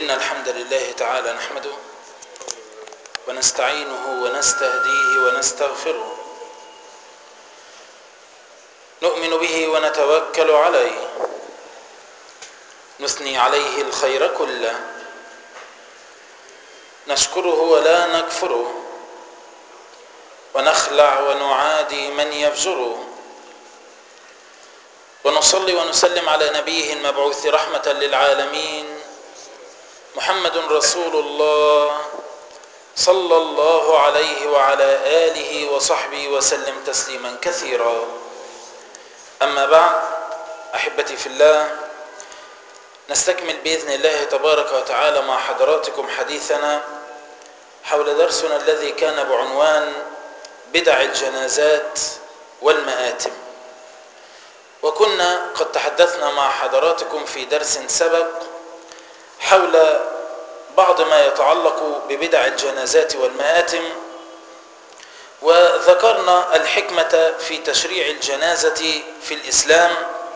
إن الحمد لله تعالى نحمده ونستعينه ونستهديه ونستغفره نؤمن به ونتوكل عليه نثني عليه الخير كله نشكره ولا نكفره ونخلع ونعادي من يفجره ونصلي ونسلم على نبيه المبعوث رحمة للعالمين محمد رسول الله صلى الله عليه وعلى آله وصحبه وسلم تسليما كثيرا أما بعد أحبتي في الله نستكمل بإذن الله تبارك وتعالى مع حضراتكم حديثنا حول درسنا الذي كان بعنوان بدع الجنازات والمآتم وكنا قد تحدثنا مع حضراتكم في درس سبق حول بعض ما يتعلق ببدع الجنازات والمآتم وذكرنا الحكمة في تشريع الجنازة في الإسلام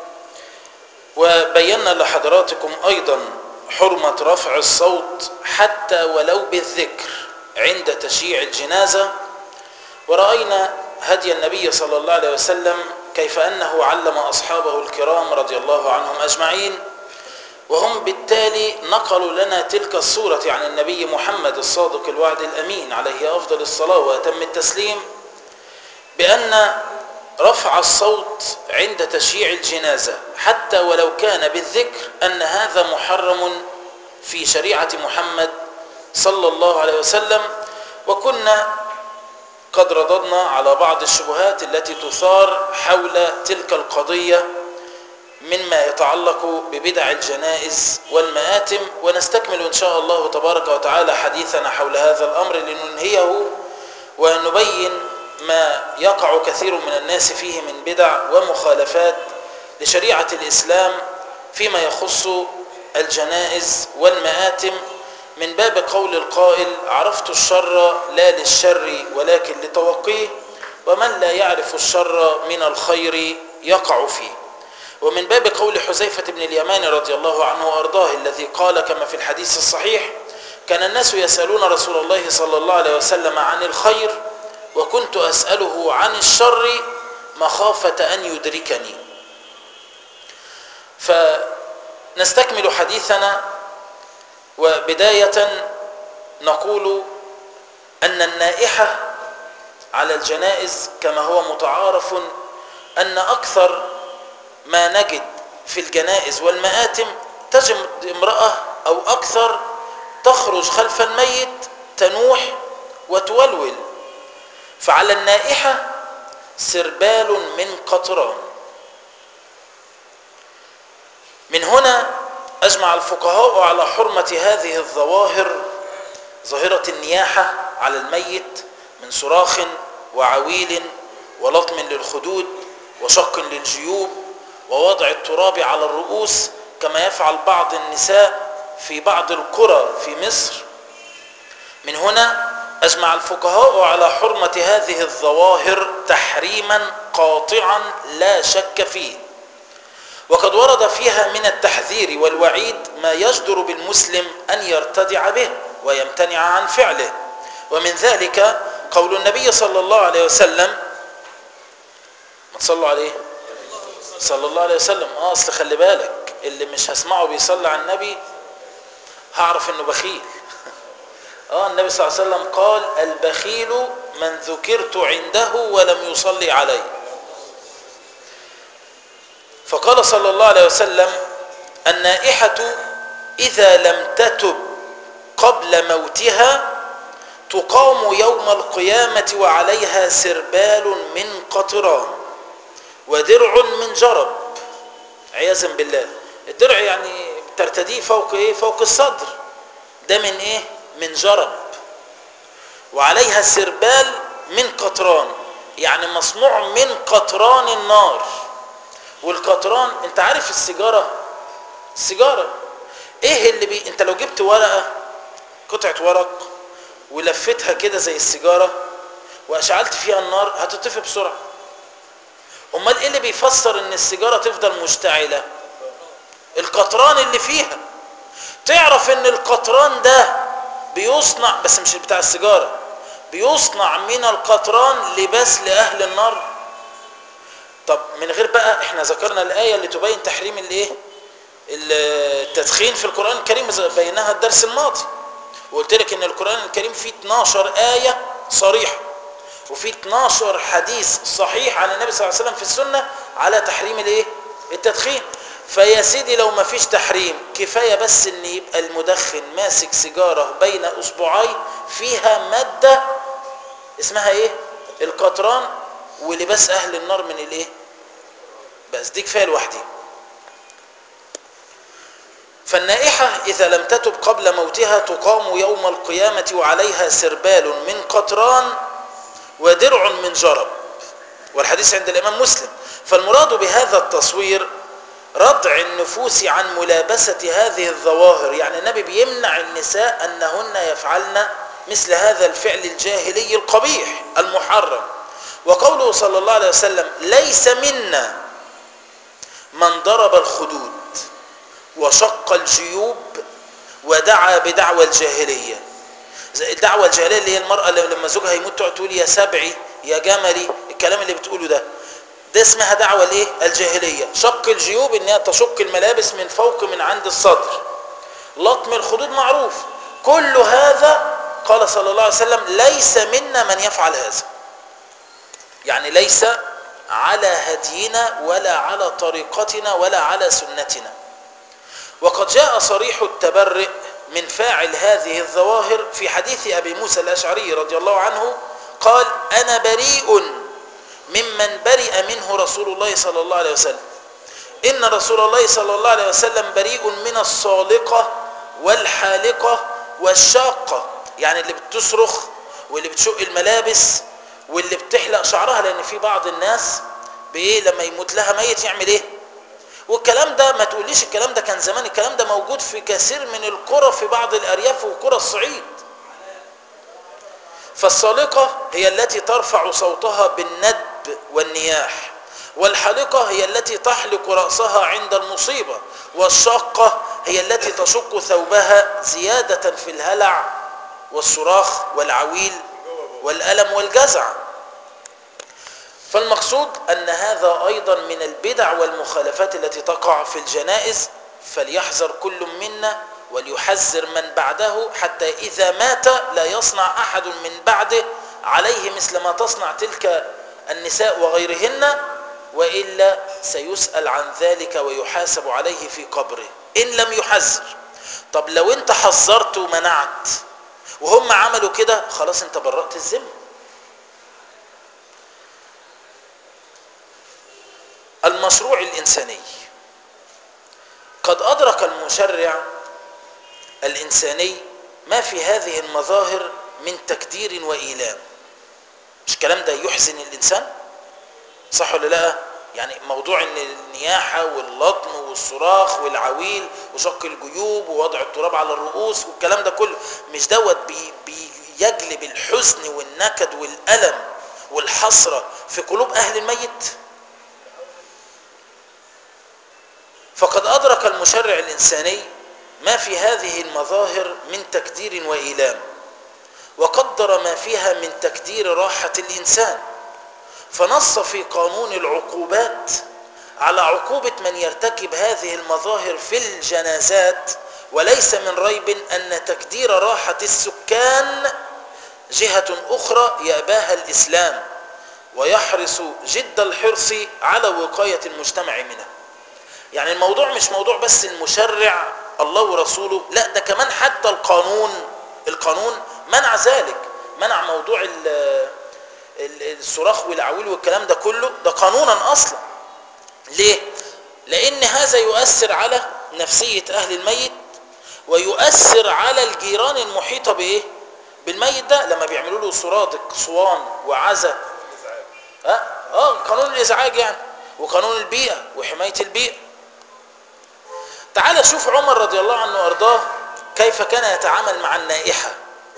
وبينا لحضراتكم أيضا حرمة رفع الصوت حتى ولو بالذكر عند تشييع الجنازة ورأينا هدي النبي صلى الله عليه وسلم كيف أنه علم أصحابه الكرام رضي الله عنهم أجمعين وهم بالتالي نقلوا لنا تلك الصورة عن النبي محمد الصادق الوعد الأمين عليه أفضل الصلاة وأتم التسليم بأن رفع الصوت عند تشييع الجنازة حتى ولو كان بالذكر أن هذا محرم في شريعة محمد صلى الله عليه وسلم وكنا قد رددنا على بعض الشبهات التي تثار حول تلك القضية مما يتعلق ببدع الجنائز والمآتم ونستكمل إن شاء الله تبارك وتعالى حديثنا حول هذا الأمر لننهيه ونبين ما يقع كثير من الناس فيه من بدع ومخالفات لشريعة الإسلام فيما يخص الجنائز والمآتم من باب قول القائل عرفت الشر لا للشر ولكن لتوقيه ومن لا يعرف الشر من الخير يقع فيه ومن باب قول حذيفة بن اليمان رضي الله عنه وأرضاه الذي قال كما في الحديث الصحيح كان الناس يسألون رسول الله صلى الله عليه وسلم عن الخير وكنت أسأله عن الشر مخافة أن يدركني فنستكمل حديثنا وبداية نقول أن النائحة على الجنائز كما هو متعارف أن أكثر ما نجد في الجنائز والمآتم تجد امرأة أو أكثر تخرج خلف الميت تنوح وتولول فعلى النائحة سربال من قطران من هنا أجمع الفقهاء على حرمة هذه الظواهر ظاهرة النياحة على الميت من صراخ وعويل ولطم للخدود وشق للجيوب ووضع التراب على الرؤوس كما يفعل بعض النساء في بعض القرى في مصر من هنا أجمع الفقهاء على حرمة هذه الظواهر تحريما قاطعا لا شك فيه وقد ورد فيها من التحذير والوعيد ما يجدر بالمسلم أن يرتدع به ويمتنع عن فعله ومن ذلك قول النبي صلى الله عليه وسلم ما تصلوا عليه صلى الله عليه وسلم اه اصل خلي بالك اللي مش هسمعه بيصلي على النبي هعرف انه بخيل اه النبي صلى الله عليه وسلم قال البخيل من ذكرت عنده ولم يصلي عليه فقال صلى الله عليه وسلم النائحة إذا لم تتب قبل موتها تقام يوم القيامة وعليها سربال من قطران ودرع من جرب عياذا بالله الدرع يعني ترتديه فوق ايه فوق الصدر ده من ايه من جرب وعليها سربال من قطران يعني مصنوع من قطران النار والقطران انت عارف السيجاره السيجاره ايه اللي بي انت لو جبت ورقه قطعه ورق ولفتها كده زي السيجاره واشعلت فيها النار هتطفي بسرعه امال ايه اللي بيفسر ان السيجاره تفضل مشتعله القطران اللي فيها تعرف ان القطران ده بيصنع بس مش بتاع السيجارة بيصنع من القطران لباس لأهل النار طب من غير بقى احنا ذكرنا الآية اللي تبين تحريم الايه التدخين في القرآن الكريم بيناها الدرس الماضي وقلت لك ان القرآن الكريم فيه 12 آية صريحة وفي 12 حديث صحيح عن النبي صلى الله عليه وسلم في السنة على تحريم الايه التدخين فيا سيدي لو ما فيش تحريم كفاية بس ان يبقى المدخن ماسك سيجارة بين اصبعي فيها مادة اسمها ايه القطران ولباس اهل النار من الايه بس دي كفاية لوحدي فالنائحة إذا لم تتب قبل موتها تقام يوم القيامة وعليها سربال من قطران ودرع من جرب والحديث عند الإمام مسلم فالمراد بهذا التصوير ردع النفوس عن ملابسة هذه الظواهر يعني النبي بيمنع النساء أنهن يفعلن مثل هذا الفعل الجاهلي القبيح المحرم وقوله صلى الله عليه وسلم ليس منا من ضرب الخدود وشق الجيوب ودعا بدعوى الجاهلية الدعوة الجاهلية اللي هي المرأة اللي لما زوجها يموت تقعد تقول يا سبعي يا جملي الكلام اللي بتقوله ده ده اسمها دعوة الايه الجاهلية شق الجيوب ان هي تشق الملابس من فوق من عند الصدر لطم الخدود معروف كل هذا قال صلى الله عليه وسلم ليس منا من يفعل هذا يعني ليس على هدينا ولا على طريقتنا ولا على سنتنا وقد جاء صريح التبرئ من فاعل هذه الظواهر في حديث أبي موسى الأشعري رضي الله عنه قال أنا بريء ممن برئ منه رسول الله صلى الله عليه وسلم إن رسول الله صلى الله عليه وسلم بريء من الصالقة والحالقة والشاقة يعني اللي بتصرخ واللي بتشق الملابس واللي بتحلق شعرها لأن في بعض الناس بإيه لما يموت لها ميت يعمل إيه والكلام ده ما تقوليش الكلام ده كان زمان الكلام ده موجود في كثير من القرى في بعض الأرياف وقرى الصعيد فالصالقة هي التي ترفع صوتها بالندب والنياح والحلقة هي التي تحلق رأسها عند المصيبة والشاقة هي التي تشق ثوبها زيادة في الهلع والصراخ والعويل والألم والجزع فالمقصود أن هذا أيضا من البدع والمخالفات التي تقع في الجنائز فليحذر كل منا وليحذر من بعده حتى إذا مات لا يصنع أحد من بعده عليه مثل ما تصنع تلك النساء وغيرهن وإلا سيسأل عن ذلك ويحاسب عليه في قبره إن لم يحذر طب لو انت حذرت ومنعت وهم عملوا كده خلاص انت برأت الذمه المشروع الإنساني قد أدرك المشرع الإنساني ما في هذه المظاهر من تكدير وإيلام مش الكلام ده يحزن الإنسان صح ولا لا يعني موضوع ان النياحة واللطم والصراخ والعويل وشق الجيوب ووضع التراب على الرؤوس والكلام ده كله مش دوت بي بيجلب الحزن والنكد والألم والحسرة في قلوب أهل الميت فقد أدرك المشرع الإنساني ما في هذه المظاهر من تكدير وإيلام وقدر ما فيها من تكدير راحة الإنسان فنص في قانون العقوبات على عقوبة من يرتكب هذه المظاهر في الجنازات وليس من ريب أن تكدير راحة السكان جهة أخرى يأباها الإسلام ويحرص جد الحرص على وقاية المجتمع منها يعني الموضوع مش موضوع بس المشرع الله ورسوله لا ده كمان حتى القانون القانون منع ذلك منع موضوع الصراخ والعويل والكلام ده كله ده قانونا اصلا ليه لان هذا يؤثر على نفسية اهل الميت ويؤثر على الجيران المحيطة بايه بالميت ده لما بيعملوا له سرادق صوان وعزة اه اه قانون الازعاج يعني وقانون البيئة وحماية البيئة تعال شوف عمر رضي الله عنه وارضاه كيف كان يتعامل مع النائحة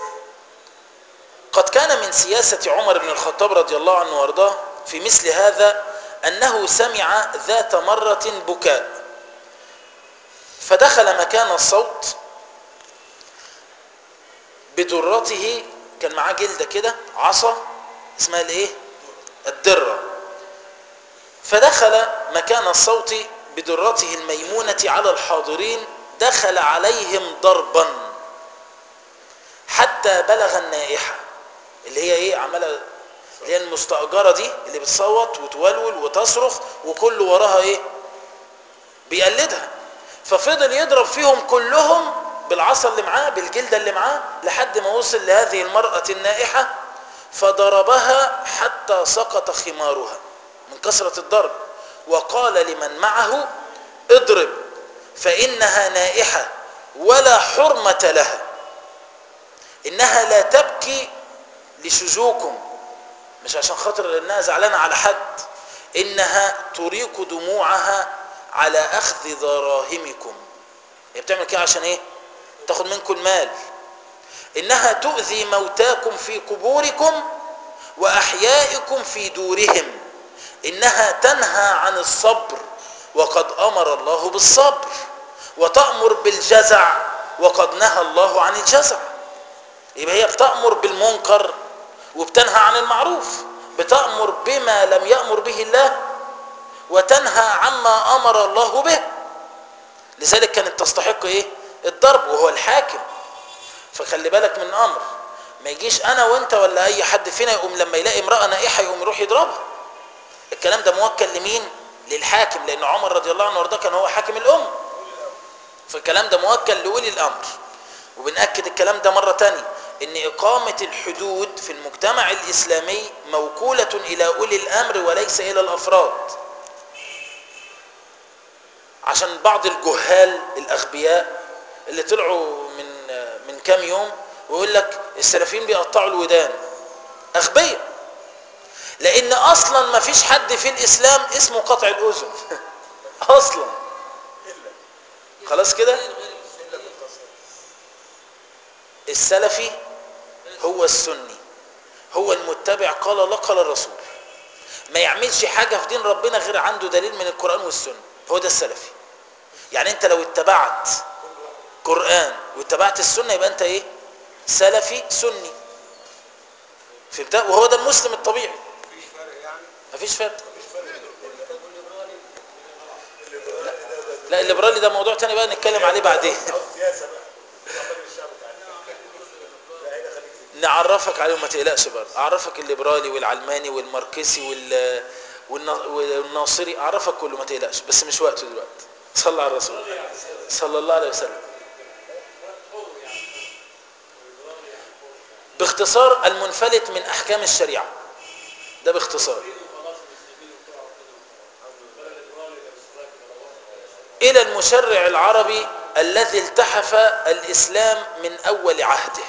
قد كان من سياسة عمر بن الخطاب رضي الله عنه وارضاه في مثل هذا أنه سمع ذات مرة بكاء فدخل مكان الصوت بدرته كان معاه جلدة كده عصا اسمها الايه الدرة فدخل مكان الصوت بدرته الميمونة على الحاضرين دخل عليهم ضربا حتى بلغ النائحة اللي هي ايه عمالة اللي هي المستأجرة دي اللي بتصوت وتولول وتصرخ وكل وراها ايه بيقلدها ففضل يضرب فيهم كلهم بالعصا اللي معاه بالجلدة اللي معاه لحد ما وصل لهذه المرأة النائحة فضربها حتى سقط خمارها من كثرة الضرب وقال لمن معه اضرب فإنها نائحة ولا حرمة لها إنها لا تبكي لشذوكم مش عشان خاطر انها زعلانة على حد إنها تريق دموعها على أخذ دراهمكم هي بتعمل كده عشان إيه تاخد منكم المال إنها تؤذي موتاكم في قبوركم وأحيائكم في دورهم إنها تنهى عن الصبر وقد أمر الله بالصبر وتأمر بالجزع وقد نهى الله عن الجزع يبقى هي بتأمر بالمنكر وبتنهى عن المعروف بتأمر بما لم يأمر به الله وتنهى عما أمر الله به لذلك كانت تستحق إيه الضرب وهو الحاكم فخلي بالك من الأمر ما يجيش أنا وأنت ولا أي حد فينا يقوم لما يلاقي امرأة نائحة يقوم يروح يضربها الكلام ده موكل لمين للحاكم لأن عمر رضي الله عنه وارضاه كان هو حاكم الأمة فالكلام ده موكل لأولي الأمر وبنأكد الكلام ده مرة تانية ان إقامة الحدود في المجتمع الإسلامي موكولة إلى أولي الأمر وليس إلى الأفراد عشان بعض الجهال الأغبياء اللي طلعوا من من كام يوم ويقول لك السلفيين بيقطعوا الودان أغبياء لأن أصلا ما فيش حد في الإسلام اسمه قطع الأذن أصلا خلاص كده السلفي هو السني هو المتبع قال الله قال الرسول ما يعملش حاجة في دين ربنا غير عنده دليل من القرآن والسنة هو ده السلفي يعني انت لو اتبعت قرآن واتبعت السنة يبقى انت ايه سلفي سني فهمت وهو ده المسلم الطبيعي مفيش فرق لا, لا الليبرالي ده موضوع تاني بقى نتكلم عليه بعدين نعرفك عليهم ما تقلقش برضه اعرفك الليبرالي والعلماني والماركسي وال والناصري اعرفك كله ما تقلقش بس مش وقته دلوقتي صلى على الرسول صلى الله عليه وسلم باختصار المنفلت من احكام الشريعه ده باختصار الى المشرع العربي الذي التحف الاسلام من اول عهده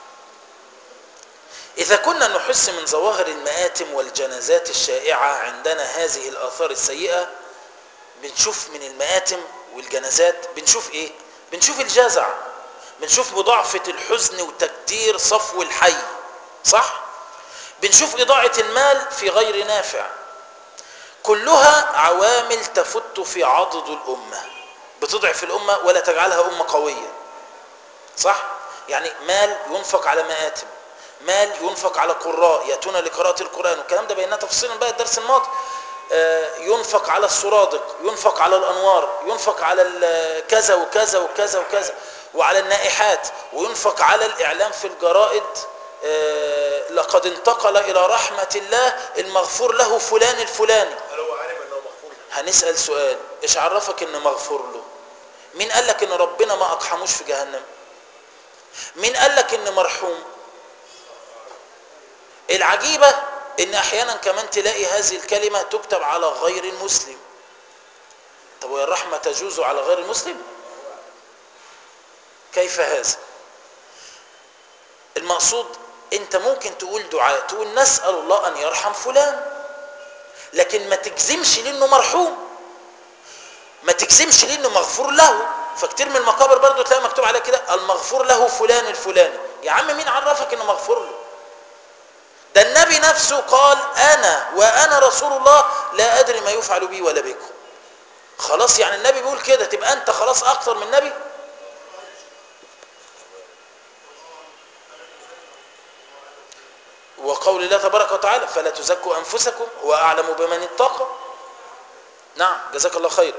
إذا كنا نحس من ظواهر المآتم والجنازات الشائعة عندنا هذه الآثار السيئة بنشوف من المآتم والجنازات بنشوف إيه؟ بنشوف الجزع بنشوف مضاعفة الحزن وتكدير صفو الحي صح؟ بنشوف إضاعة المال في غير نافع كلها عوامل تفت في عضد الأمة بتضعف الأمة ولا تجعلها أمة قوية صح؟ يعني مال ينفق على مآتم مال ينفق على قراء يأتون لقراءة القرآن والكلام ده بيننا تفصيلا بقى الدرس الماضي ينفق على السرادق ينفق على الأنوار ينفق على كذا وكذا وكذا وكذا وعلى النائحات وينفق على الإعلام في الجرائد لقد انتقل إلى رحمة الله المغفور له فلان الفلاني هنسأل سؤال إيش عرفك إن مغفور له مين قال لك إن ربنا ما أقحموش في جهنم مين قال لك إن مرحوم العجيبة ان احيانا كمان تلاقي هذه الكلمة تكتب على غير المسلم طب ويا الرحمة تجوز على غير المسلم كيف هذا المقصود انت ممكن تقول دعاء تقول نسأل الله ان يرحم فلان لكن ما تجزمش لانه مرحوم ما تجزمش لانه مغفور له فكتير من المقابر برضو تلاقي مكتوب عليها كده المغفور له فلان الفلاني يا عم مين عرفك انه مغفور له ده النبي نفسه قال أنا وأنا رسول الله لا أدري ما يفعل بي ولا بكم خلاص يعني النبي بيقول كده تبقى انت خلاص اكتر من النبي وقول الله تبارك وتعالى فلا تزكوا انفسكم هو اعلم بمن اتقى نعم جزاك الله خيرا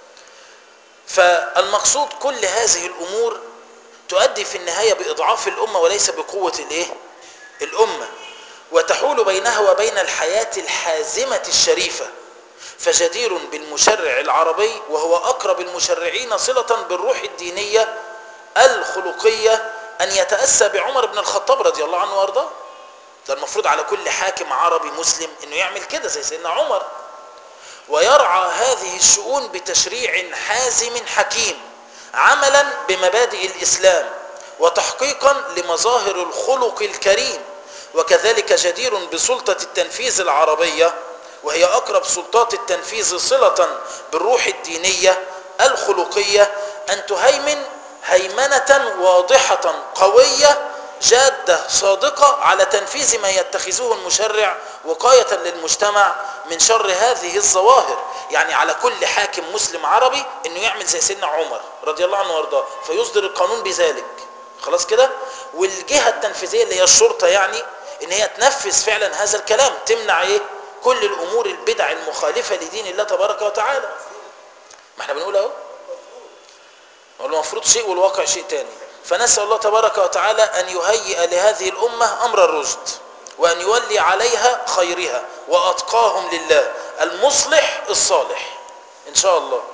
فالمقصود كل هذه الامور تؤدي في النهايه باضعاف الامه وليس بقوه الايه الامه وتحول بينها وبين الحياه الحازمه الشريفه فجدير بالمشرع العربي وهو اقرب المشرعين صله بالروح الدينيه الخلقيه ان يتاسى بعمر بن الخطاب رضي الله عنه وارضاه ده المفروض على كل حاكم عربي مسلم انه يعمل كده زي سيدنا عمر ويرعى هذه الشؤون بتشريع حازم حكيم عملا بمبادئ الاسلام وتحقيقا لمظاهر الخلق الكريم وكذلك جدير بسلطه التنفيذ العربيه وهي اقرب سلطات التنفيذ صله بالروح الدينيه الخلقيه ان تهيمن هيمنه واضحه قويه جاده صادقه على تنفيذ ما يتخذه المشرع وقايه للمجتمع من شر هذه الظواهر يعني على كل حاكم مسلم عربي انه يعمل زي سيدنا عمر رضي الله عنه وارضاه فيصدر القانون بذلك خلاص كده والجهه التنفيذيه اللي هي الشرطه يعني ان هي تنفذ فعلا هذا الكلام تمنع ايه كل الامور البدع المخالفه لدين الله تبارك وتعالى ما احنا بنقول اهو المفروض شيء والواقع شيء تاني فنسال الله تبارك وتعالى ان يهيئ لهذه الامه امر الرشد وان يولي عليها خيرها واتقاهم لله المصلح الصالح ان شاء الله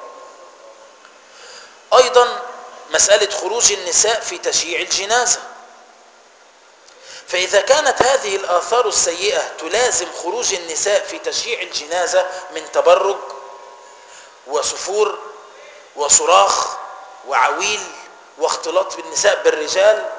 ايضا مساله خروج النساء في تشييع الجنازه فإذا كانت هذه الآثار السيئة تلازم خروج النساء في تشييع الجنازة من تبرج وسفور وصراخ وعويل واختلاط بالنساء بالرجال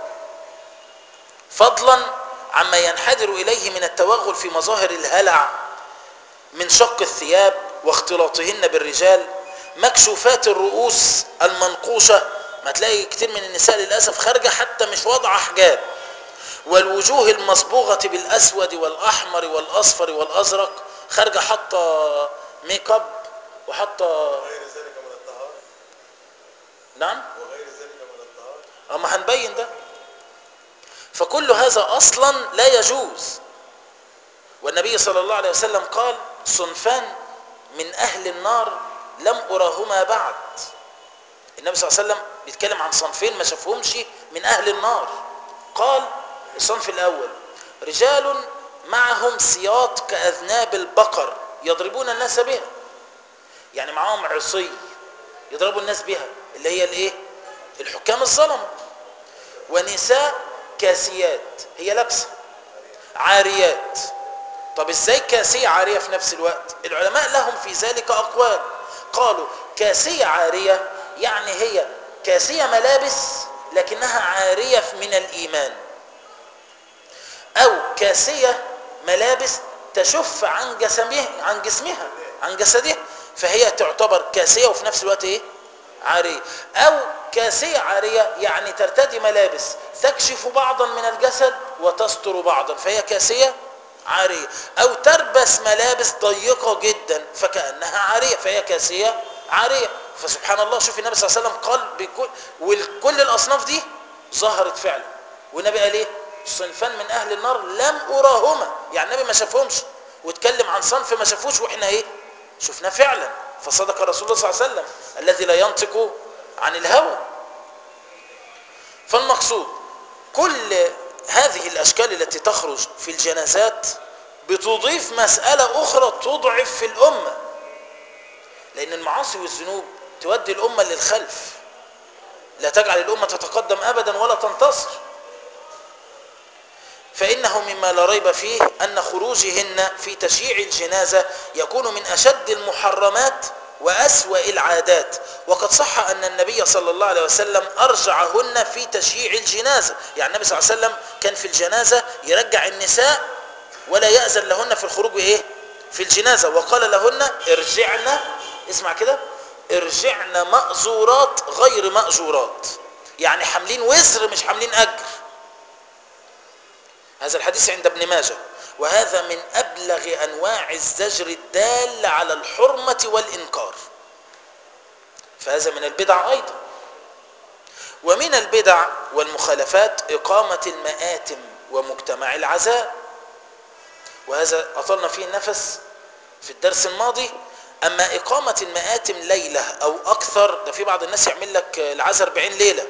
فضلا عما ينحدر إليه من التوغل في مظاهر الهلع من شق الثياب واختلاطهن بالرجال مكشوفات الرؤوس المنقوشة ما تلاقي كتير من النساء للأسف خارجة حتى مش واضعة حجاب والوجوه المصبوغة بالأسود والأحمر والأصفر والأزرق خارجة حاطة ميك اب وحاطة وغير ذلك من الطهارة نعم وغير ذلك من الطهارة اما هنبين ده فكل هذا اصلا لا يجوز والنبي صلى الله عليه وسلم قال صنفان من اهل النار لم اراهما بعد النبي صلى الله عليه وسلم بيتكلم عن صنفين ما شافهمش من اهل النار قال الصنف الاول رجال معهم سياط كاذناب البقر يضربون الناس بها يعني معاهم عصي يضربوا الناس بها اللي هي الايه الحكام الظلم ونساء كاسيات هي لابسه عاريات طب ازاي كاسيه عاريه في نفس الوقت العلماء لهم في ذلك اقوال قالوا كاسيه عاريه يعني هي كاسيه ملابس لكنها عاريه من الايمان او كاسيه ملابس تشف عن جسمها عن جسمها عن جسدها فهي تعتبر كاسيه وفي نفس الوقت ايه عاريه او كاسيه عاريه يعني ترتدي ملابس تكشف بعضا من الجسد وتستر بعضا فهي كاسيه عاريه او تلبس ملابس ضيقه جدا فكانها عاريه فهي كاسيه عاريه فسبحان الله شوف النبي صلى الله عليه وسلم قال بكل وكل الاصناف دي ظهرت فعلا والنبي قال ايه صنفان من اهل النار لم اراهما يعني النبي ما شافهمش واتكلم عن صنف ما شافوش واحنا ايه شفناه فعلا فصدق رسول الله صلى الله عليه وسلم الذي لا ينطق عن الهوى فالمقصود كل هذه الاشكال التي تخرج في الجنازات بتضيف مسألة أخرى تضعف في الأمة لأن المعاصي والذنوب تودي الأمة للخلف لا تجعل الأمة تتقدم أبدا ولا تنتصر فإنه مما لا ريب فيه أن خروجهن في تشييع الجنازة يكون من أشد المحرمات وأسوأ العادات وقد صح أن النبي صلى الله عليه وسلم أرجعهن في تشييع الجنازة يعني النبي صلى الله عليه وسلم كان في الجنازة يرجع النساء ولا يأذن لهن في الخروج إيه؟ في الجنازة وقال لهن ارجعن اسمع كده ارجعن مأزورات غير مأجورات يعني حاملين وزر مش حاملين أجر هذا الحديث عند ابن ماجه وهذا من أبلغ أنواع الزجر الدال على الحرمة والإنكار فهذا من البدع أيضا ومن البدع والمخالفات إقامة المآتم ومجتمع العزاء وهذا أطلنا فيه النفس في الدرس الماضي أما إقامة المآتم ليلة أو أكثر ده في بعض الناس يعمل لك العزاء 40 ليلة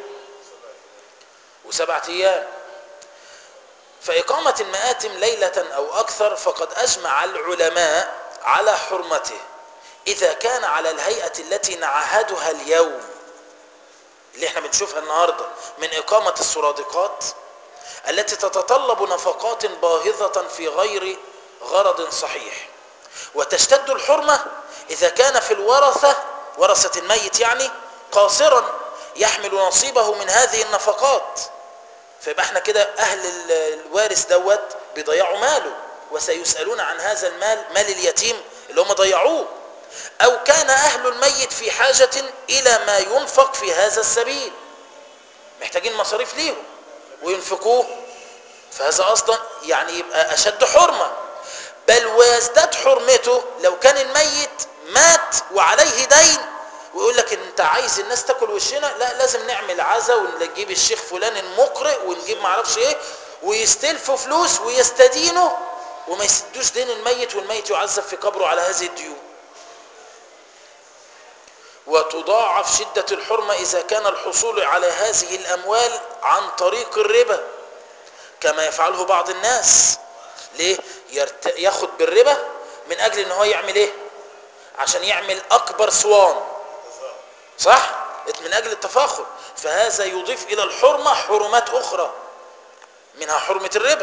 وسبعة أيام فإقامة المآتم ليلة أو أكثر فقد أجمع العلماء على حرمته إذا كان على الهيئة التي نعهدها اليوم اللي احنا بنشوفها النهاردة من إقامة السرادقات التي تتطلب نفقات باهظة في غير غرض صحيح وتشتد الحرمة إذا كان في الورثة ورثة الميت يعني قاصرا يحمل نصيبه من هذه النفقات فيبقى احنا كده أهل ال- الوارث دوت بيضيعوا ماله وسيسألون عن هذا المال مال اليتيم اللي هم ضيعوه أو كان أهل الميت في حاجة إلى ما ينفق في هذا السبيل محتاجين مصاريف ليهم وينفقوه فهذا أصلا يعني يبقى أشد حرمة بل ويزداد حرمته لو كان الميت مات وعليه دين ويقول لك انت عايز الناس تاكل وشنا لا لازم نعمل عزا ونجيب الشيخ فلان المقرئ ونجيب معرفش ايه ويستلفوا فلوس ويستدينوا وما يسدوش دين الميت والميت يعذب في قبره على هذه الديون وتضاعف شدة الحرمة إذا كان الحصول على هذه الأموال عن طريق الربا كما يفعله بعض الناس ليه يرت... ياخد بالربا من أجل ان هو يعمل ايه عشان يعمل أكبر صوان صح من أجل التفاخر فهذا يضيف إلى الحرمة حرمات أخرى منها حرمة الربا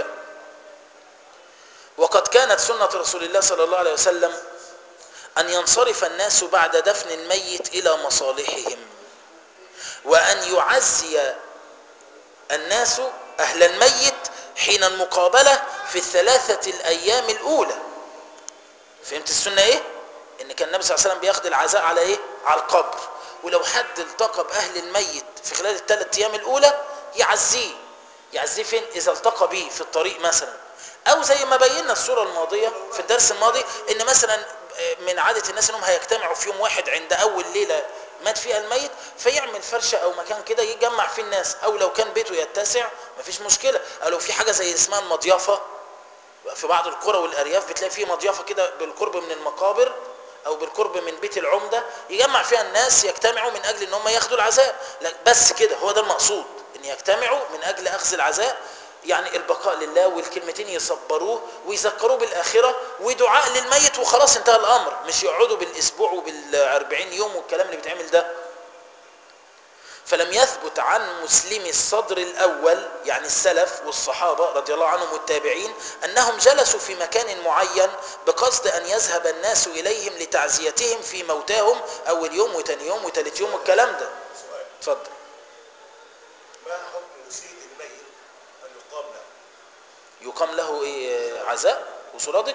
وقد كانت سنة رسول الله صلى الله عليه وسلم أن ينصرف الناس بعد دفن الميت إلى مصالحهم وأن يعزي الناس أهل الميت حين المقابلة في الثلاثة الأيام الأولى فهمت السنة إيه؟ إن كان النبي صلى الله عليه وسلم بياخد العزاء على إيه؟ على القبر ولو حد التقى بأهل الميت في خلال الثلاث أيام الأولى يعزيه يعزيه فين؟ إذا التقى به في الطريق مثلا أو زي ما بينا الصورة الماضية في الدرس الماضي إن مثلا من عادة الناس انهم هيجتمعوا في يوم واحد عند اول ليلة مات فيها الميت فيعمل فرشة او مكان كده يجمع فيه الناس او لو كان بيته يتسع مفيش مشكلة او لو في حاجة زي اسمها المضيافة في بعض القرى والارياف بتلاقي فيه مضيافة كده بالقرب من المقابر او بالقرب من بيت العمدة يجمع فيها الناس يجتمعوا من اجل ان هم ياخدوا العزاء لا بس كده هو ده المقصود ان يجتمعوا من اجل اخذ العزاء يعني البقاء لله والكلمتين يصبروه ويذكروه بالآخرة ودعاء للميت وخلاص انتهى الأمر مش يقعدوا بالأسبوع وبالأربعين يوم والكلام اللي بيتعمل ده فلم يثبت عن مسلمي الصدر الأول يعني السلف والصحابة رضي الله عنهم والتابعين أنهم جلسوا في مكان معين بقصد أن يذهب الناس إليهم لتعزيتهم في موتاهم أول يوم وتاني يوم وتالت يوم والكلام ده سؤال اتفضل ما حكم نسيء الميت أن يقام له؟ يقام له إيه عزاء وسرادق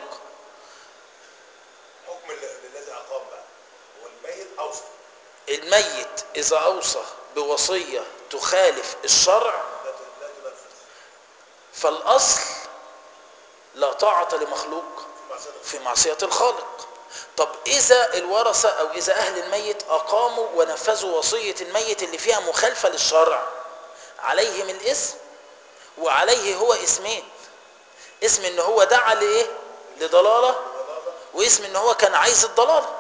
حكم ال- الذي أقام بقى هو الميت أوصى الميت إذا أوصى بوصية تخالف الشرع لا ت- لا تنفذ فالأصل لا طاعة لمخلوق في معصية في معصية الخالق طب إذا الورثة أو إذا أهل الميت أقاموا ونفذوا وصية الميت اللي فيها مخالفة للشرع عليهم الاسم وعليه هو اسمين اسم ان هو دعا لإيه لضلالة واسم ان هو كان عايز الضلالة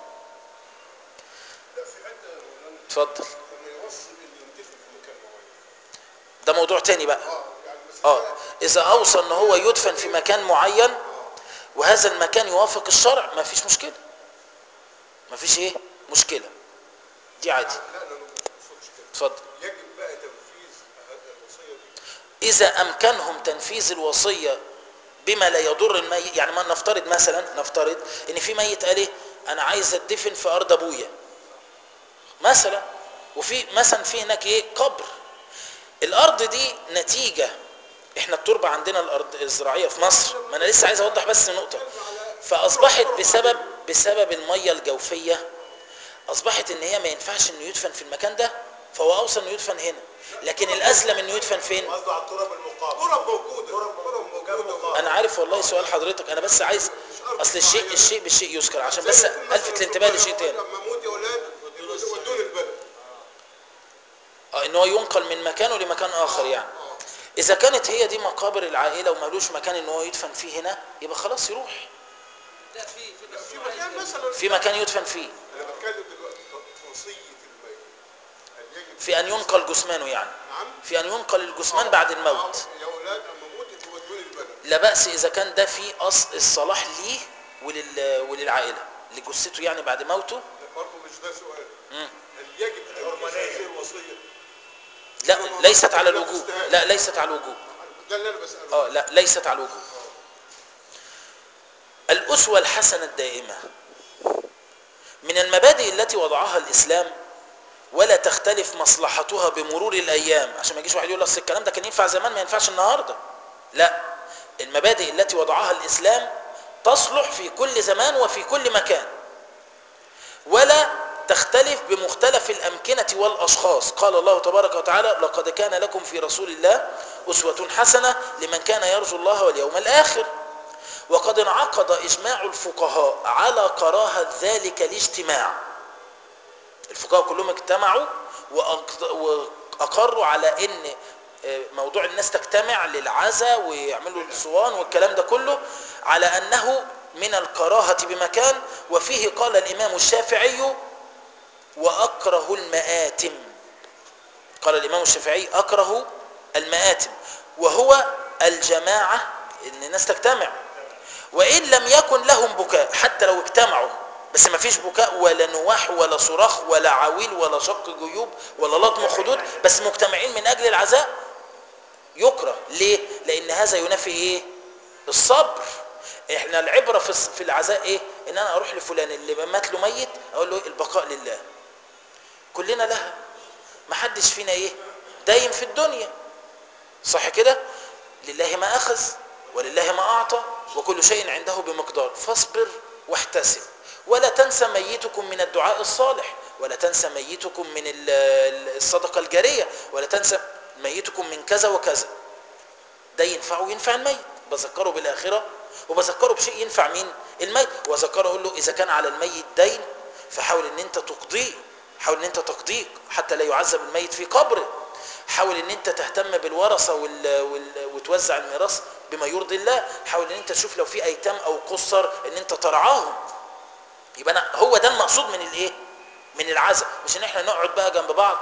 لا في حته يا مولانا اتفضل لما يوصي اللي يندفن في مكان معين ده موضوع تاني بقى اه يعني مثلا اه اذا اوصى ان هو يدفن في مكان معين وهذا المكان يوافق الشرع ما فيش مشكلة ما فيش ايه مشكلة دي عادي لا انا ما بقصدش كده اتفضل يجب بقى تنفيذ هذه الوصيه دي اذا امكنهم تنفيذ الوصية بما لا يضر الميت يعني ما نفترض مثلا نفترض ان في ميت قال ايه انا عايز اتدفن في ارض ابويا مثلا وفي مثلا في هناك ايه قبر الارض دي نتيجة احنا التربة عندنا الارض الزراعية في مصر ما انا لسه عايز اوضح بس نقطة فاصبحت بسبب بسبب المية الجوفية اصبحت ان هي ما ينفعش انه يدفن في المكان ده فهو اوصى انه يدفن هنا لكن الاسلم انه يدفن فين قصده على التراب المقابل تراب موجوده تراب تراب مكان موجوده مقابل انا عارف والله سؤال حضرتك انا بس عايز اصل الشيء الشيء بالشيء يذكر عشان بس الفت الانتباه لشيء تاني لما اموت يا اولاد ودوني اه ان هو ينقل من مكانه لمكان اخر يعني اذا كانت هي دي مقابر العائله ومالوش مكان ان هو يدفن فيه هنا يبقى خلاص يروح لا في في بس في مكان مثلا في مكان يدفن فيه انا بتكلم دلوقتي في وصيه الميت هل يجب في ان ينقل جثمانه يعني نعم في ان ينقل الجثمان بعد الموت آه، يا اولاد اما موت تودوني البلد لا بأس إذا كان ده في أصل الصلاح ليه ولل... وللعائلة لجثته يعني بعد موته ده برضه مش ده سؤال مم. هل يجب ان هذه الوصيه لا ليست على الوجوب لا ليست على الوجوب ده اللي انا بساله اه لا ليست على الوجوب الأسوة الحسنة الدائمة من المبادئ التي وضعها الإسلام ولا تختلف مصلحتها بمرور الأيام عشان ما يجيش واحد يقول أصل الكلام ده كان ينفع زمان ما ينفعش النهاردة لا المبادئ التي وضعها الإسلام تصلح في كل زمان وفي كل مكان ولا تختلف بمختلف الأمكنة والأشخاص قال الله تبارك وتعالى لقد كان لكم في رسول الله أسوة حسنة لمن كان يرجو الله واليوم الآخر وقد انعقد إجماع الفقهاء على كراهة ذلك الاجتماع الفقهاء كلهم اجتمعوا وأق- وأقروا على أن آه، موضوع الناس تجتمع للعزاء ويعملوا الصوان والكلام ده كله على أنه من الكراهة بمكان وفيه قال الإمام الشافعي وأكره المآتم قال الإمام الشافعي أكره المآتم وهو الجماعة إن الناس تجتمع وإن لم يكن لهم بكاء حتى لو اجتمعوا بس ما فيش بكاء ولا نواح ولا صراخ ولا عويل ولا شق جيوب ولا لطم خدود بس مجتمعين من أجل العزاء يكره ليه؟ لأن هذا ينافي إيه؟ الصبر احنا العبرة في الص- في العزاء ايه ان انا اروح لفلان اللي مات له ميت اقول له البقاء لله كلنا لها ما حدش فينا ايه دايم في الدنيا صح كده لله ما اخذ ولله ما اعطى وكل شيء عنده بمقدار فاصبر واحتسب ولا تنسى ميتكم من الدعاء الصالح ولا تنسى ميتكم من ال- ال- الصدقة الجارية ولا تنسى ميتكم من كذا وكذا ده ينفعه وينفع الميت بذكره بالآخرة وبذكره بشيء ينفع مين الميت وذكره اقول له إذا كان على الميت دين فحاول ان انت تقضيه حاول ان انت تقضيه حتى لا يعذب الميت في قبره حاول ان انت تهتم بالورثة وال... وال... وتوزع الميراث بما يرضي الله حاول ان انت تشوف لو في ايتام او قصر ان انت ترعاهم يبقى أنا هو ده المقصود من الايه من العزاء مش ان احنا نقعد بقى جنب بعض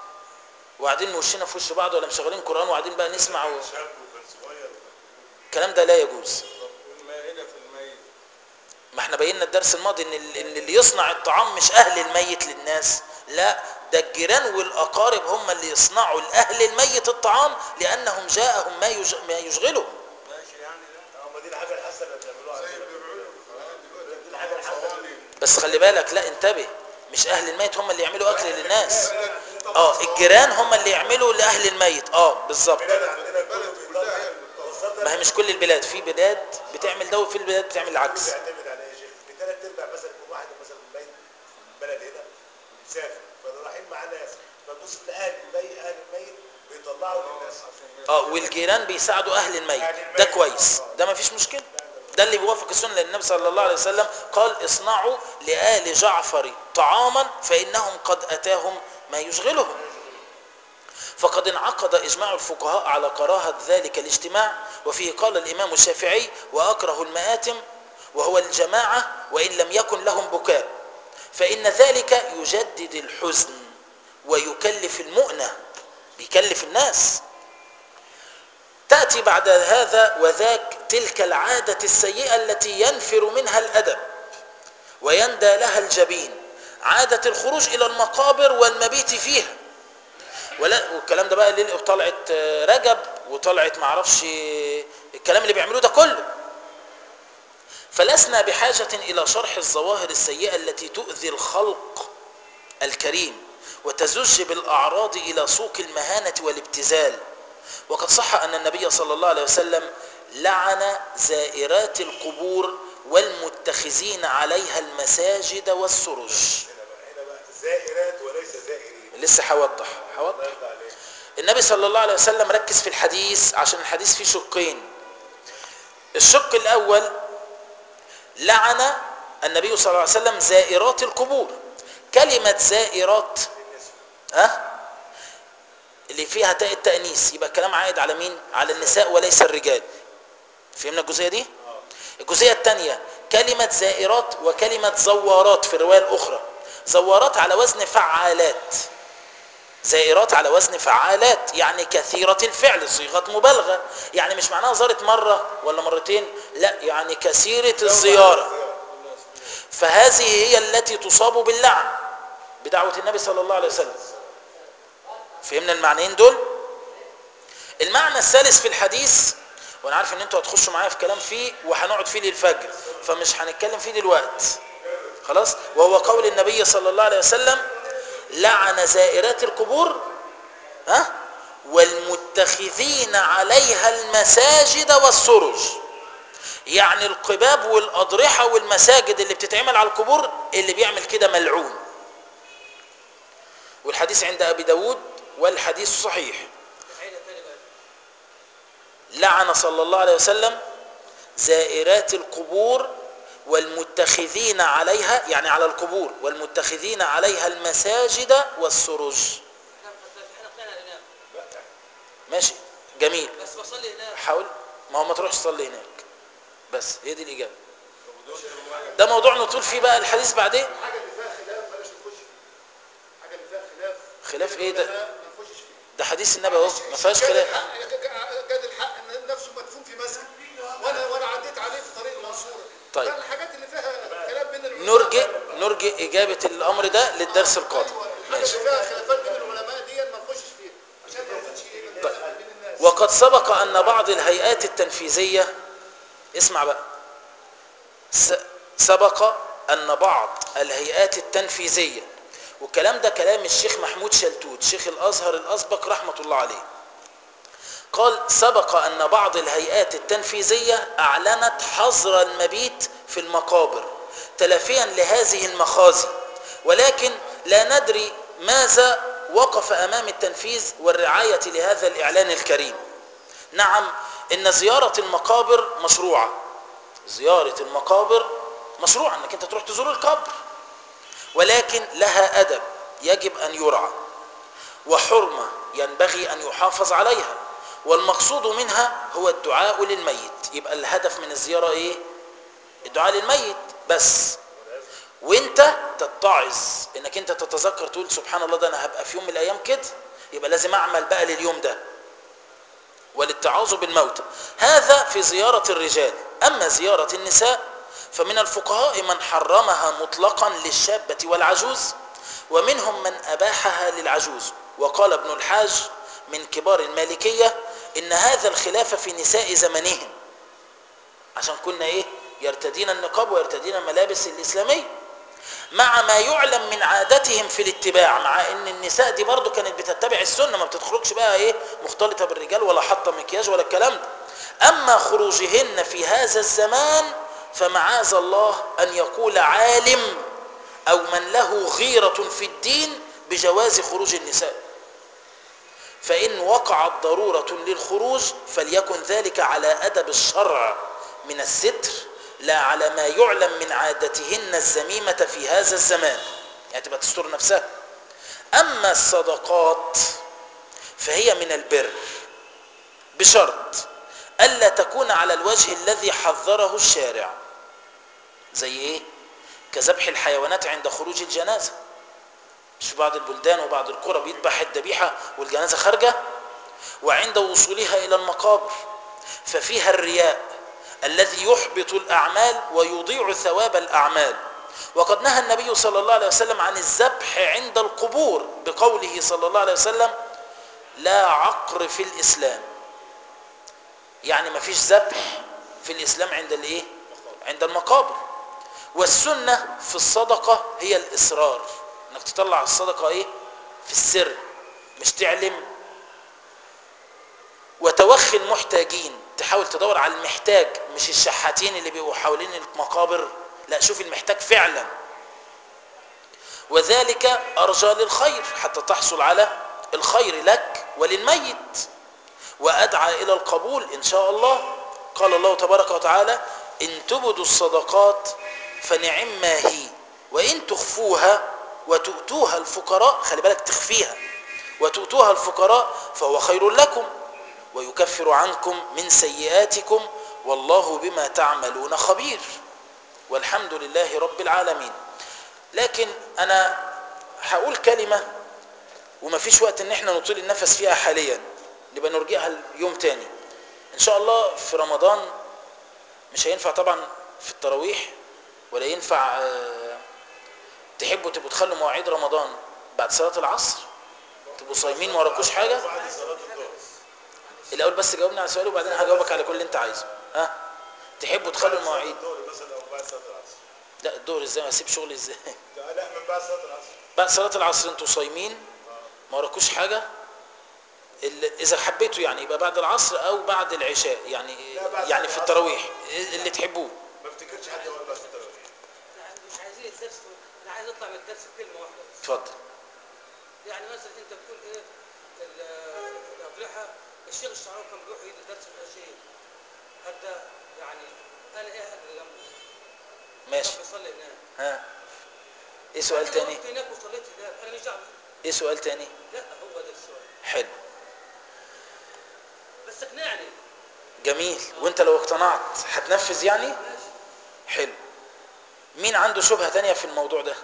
وقاعدين وشنا في وش بعض ولا مشغلين قران وقاعدين بقى نسمع و... شاب وكان صغير الكلام ده لا يجوز والمائده في الميت ما احنا بينا الدرس الماضي ان ال- ان اللي يصنع الطعام مش اهل الميت للناس لا ده الجيران والاقارب هم اللي يصنعوا لاهل الميت الطعام لانهم جاءهم ما يج... ما يشغلهم ماشي يعني لا اه ما دي الحاجه الحسنه اللي بيعملوها زي عندنا. ما بيعملوا في الفلاحين دلوقتي دي الحاجه الحسنه بس خلي بالك لا انتبه مش اهل الميت هم اللي يعملوا اكل للناس اه الجيران هم اللي يعملوا لاهل الميت اه بالظبط البلاد عندنا البلد الكتب كلها كلها هي اللي بتطبخ. بالظبط ما هي مش كل البلاد في بلاد بتعمل ده وفي البلاد بتعمل العكس بيعتمد على ايه يا شيخ؟ في ثلاث ارباع مثلا يكون واحد مثلا ميت في البلد هنا مسافر فانا رايحين مع ناس فتبص لاهل الميت اهل الميت بيطلعوا للناس اه والجيران بيساعدوا اهل الميت ده كويس ده ما فيش مشكله ده اللي بيوافق السنه لان النبي صلى الله عليه وسلم قال اصنعوا لآل جعفر طعاما فإنهم قد أتاهم ما يشغلهم فقد انعقد إجماع الفقهاء على كراهة ذلك الاجتماع وفيه قال الإمام الشافعي وأكره المآتم وهو الجماعة وإن لم يكن لهم بكاء فإن ذلك يجدد الحزن ويكلف المؤنة بيكلف الناس تأتي بعد هذا وذاك تلك العادة السيئة التي ينفر منها الأدب ويندى لها الجبين عادة الخروج إلى المقابر والمبيت فيها ولا والكلام ده بقى اللي طلعت آه، رجب وطلعت معرفش آه، الكلام اللي بيعملوه ده كله فلسنا بحاجة إلى شرح الظواهر السيئة التي تؤذي الخلق الكريم وتزج بالأعراض إلى سوق المهانة والابتذال وقد صح أن النبي صلى الله عليه وسلم لعن زائرات القبور والمتخذين عليها المساجد والسرج هنا بقى هنا بقى زائرات وليس زائرين لسه هوضح الله هوضح يرضى عليك النبي صلى الله عليه وسلم ركز في الحديث عشان الحديث فيه شقين الشق الأول لعن النبي صلى الله عليه وسلم زائرات القبور كلمة زائرات ها اللي فيها تاء التأنيث يبقى الكلام عائد على مين على النساء وليس الرجال فهمنا الجزئية دي الجزئية الثانية كلمة زائرات وكلمة زوارات في الرواية الأخرى زوارات على وزن فعالات زائرات على وزن فعالات يعني كثيرة الفعل صيغة مبالغة يعني مش معناها زارت مرة ولا مرتين لا يعني كثيرة الزيارة فهذه هي التي تصاب باللعن بدعوة النبي صلى الله عليه وسلم فهمنا المعنيين دول المعنى الثالث في الحديث وانا عارف ان انتوا هتخشوا معايا في كلام فيه وهنقعد فيه للفجر فمش هنتكلم فيه دلوقتي خلاص وهو قول النبي صلى الله عليه وسلم لعن زائرات القبور ها والمتخذين عليها المساجد والسرج يعني القباب والأضرحة والمساجد اللي بتتعمل على القبور اللي بيعمل كده ملعون والحديث عند أبي داود والحديث صحيح عينة تاني بقى لعن صلى الله عليه وسلم زائرات القبور والمتخذين عليها يعني على القبور والمتخذين عليها المساجد والسرج احنا احنا طلعنا هناك ماشي جميل بس بصلي هناك حاول ما هو ما تروحش تصلي هناك بس هي دي الإجابة ده موضوع نطول فيه بقى الحديث بعدين الحاجه اللي فيها خلاف بلاش نخش فيها الحاجه اللي فيها خلاف خلاف ايه ده ما نخشش فيها ده حديث النبي اهو ما فيهاش جاد خلاف الحق جاد الحق ان نفسه مدفون في مسجد وانا وانا عديت عليه في طريق المنصوره طيب. فالحاجات اللي فيها خلاف بين العلماء نرجئ نرجئ إجابة الأمر ده للدرس القادم ايوه الحاجه اللي فيها خلافات بين العلماء دي ما نخشش فيها عشان ما يكونش ايه طيب. بين الناس وقد سبق أن بعض الهيئات التنفيذية اسمع بقى س- سبق أن بعض الهيئات التنفيذية والكلام ده كلام الشيخ محمود شلتوت شيخ الأزهر الأسبق رحمة الله عليه قال سبق أن بعض الهيئات التنفيذية أعلنت حظر المبيت في المقابر تلافيا لهذه المخازي ولكن لا ندري ماذا وقف أمام التنفيذ والرعاية لهذا الإعلان الكريم نعم إن زيارة المقابر مشروعة زيارة المقابر مشروعة أنك أنت تروح تزور القبر ولكن لها أدب يجب أن يرعى وحرمة ينبغي أن يحافظ عليها والمقصود منها هو الدعاء للميت يبقى الهدف من الزيارة إيه؟ الدعاء للميت بس وانت تتعظ انك انت تتذكر تقول سبحان الله ده انا هبقى في يوم من الايام كده يبقى لازم اعمل بقى لليوم ده والاتعاظ بالموت هذا في زيارة الرجال أما زيارة النساء فمن الفقهاء من حرمها مطلقا للشابة والعجوز ومنهم من أباحها للعجوز وقال ابن الحاج من كبار المالكية إن هذا الخلاف في نساء زمنهم عشان كنا إيه يرتدين النقاب ويرتدين الملابس الإسلامية مع ما يعلم من عادتهم في الاتباع مع ان النساء دي برضو كانت بتتبع السنة ما بتخرجش بقى ايه مختلطة بالرجال ولا حاطة مكياج ولا الكلام ده اما خروجهن في هذا الزمان فمعاذ الله ان يقول عالم او من له غيرة في الدين بجواز خروج النساء فإن وقعت ضرورة للخروج فليكن ذلك على أدب الشرع من الستر لا على ما يعلم من عادتهن الذميمة في هذا الزمان يعني تبقى تستر نفسها أما الصدقات فهي من البر بشرط ألا تكون على الوجه الذي حذره الشارع زي إيه؟ كذبح الحيوانات عند خروج الجنازة مش في بعض البلدان وبعض القرى بيذبح الذبيحة والجنازة خارجة وعند وصولها إلى المقابر ففيها الرياء الذي يحبط الأعمال ويضيع ثواب الأعمال وقد نهى النبي صلى الله عليه وسلم عن الذبح عند القبور بقوله صلى الله عليه وسلم لا عقر في الإسلام يعني ما فيش ذبح في الإسلام عند الإيه؟ عند المقابر والسنة في الصدقة هي الإصرار انك تطلع الصدقة ايه في السر مش تعلم وتوخي المحتاجين تحاول تدور على المحتاج مش الشحاتين اللي بيبقوا حوالين المقابر لا شوف المحتاج فعلا وذلك أرجى للخير حتى تحصل على الخير لك وللميت وأدعى إلى القبول إن شاء الله قال الله تبارك وتعالى إن تبدوا الصدقات فنعم ما هي وإن تخفوها وتؤتوها الفقراء خلي بالك تخفيها وتؤتوها الفقراء فهو خير لكم ويكفر عنكم من سيئاتكم والله بما تعملون خبير والحمد لله رب العالمين لكن انا هقول كلمة وما فيش وقت ان احنا نطيل النفس فيها حاليا نبقى نرجعها يوم تاني ان شاء الله في رمضان مش هينفع طبعا في التراويح ولا ينفع آه، تحبوا تبقوا تخلوا مواعيد رمضان بعد صلاة العصر تبقوا صايمين ما وراكوش حاجة بعد صلاه الظهر الاول بس جاوبني على سؤالي وبعدين هجاوبك على كل اللي انت عايزه ها تحبوا تخلوا بعد صلاة المواعيد الظهر مثلا او بعد صلاه العصر لا الدور ازاي اسيب شغلي ازاي لا لا من بعد صلاه العصر بعد صلاة العصر انتوا صايمين ما وراكوش حاجة ال- اذا حبيتوا يعني يبقى بعد العصر او بعد العشاء يعني لا، بعد يعني صلاة في العصر. التراويح اللي تحبوه ما افتكرش حد يقول بعد التراويح يعني مش عايزين الدرس انا عايز اطلع من الدرس بكلمه واحده بس اتفضل يعني مثلا انت بتقول ايه ال- الاضرحه الشيخ الشعراوي كان بيروح يدي درس في العشيه هل ده يعني انا ايه اللي جنبه ماشي كان بيصلي هناك ها ايه سؤال أنا تاني رحت هناك وصليت هناك انا مش دعوه ايه سؤال تاني لا هو ده السؤال حلو بس اقنعني جميل وانت لو اقتنعت هتنفذ يعني ماشي حلو مين عنده شبهة تانية في الموضوع ده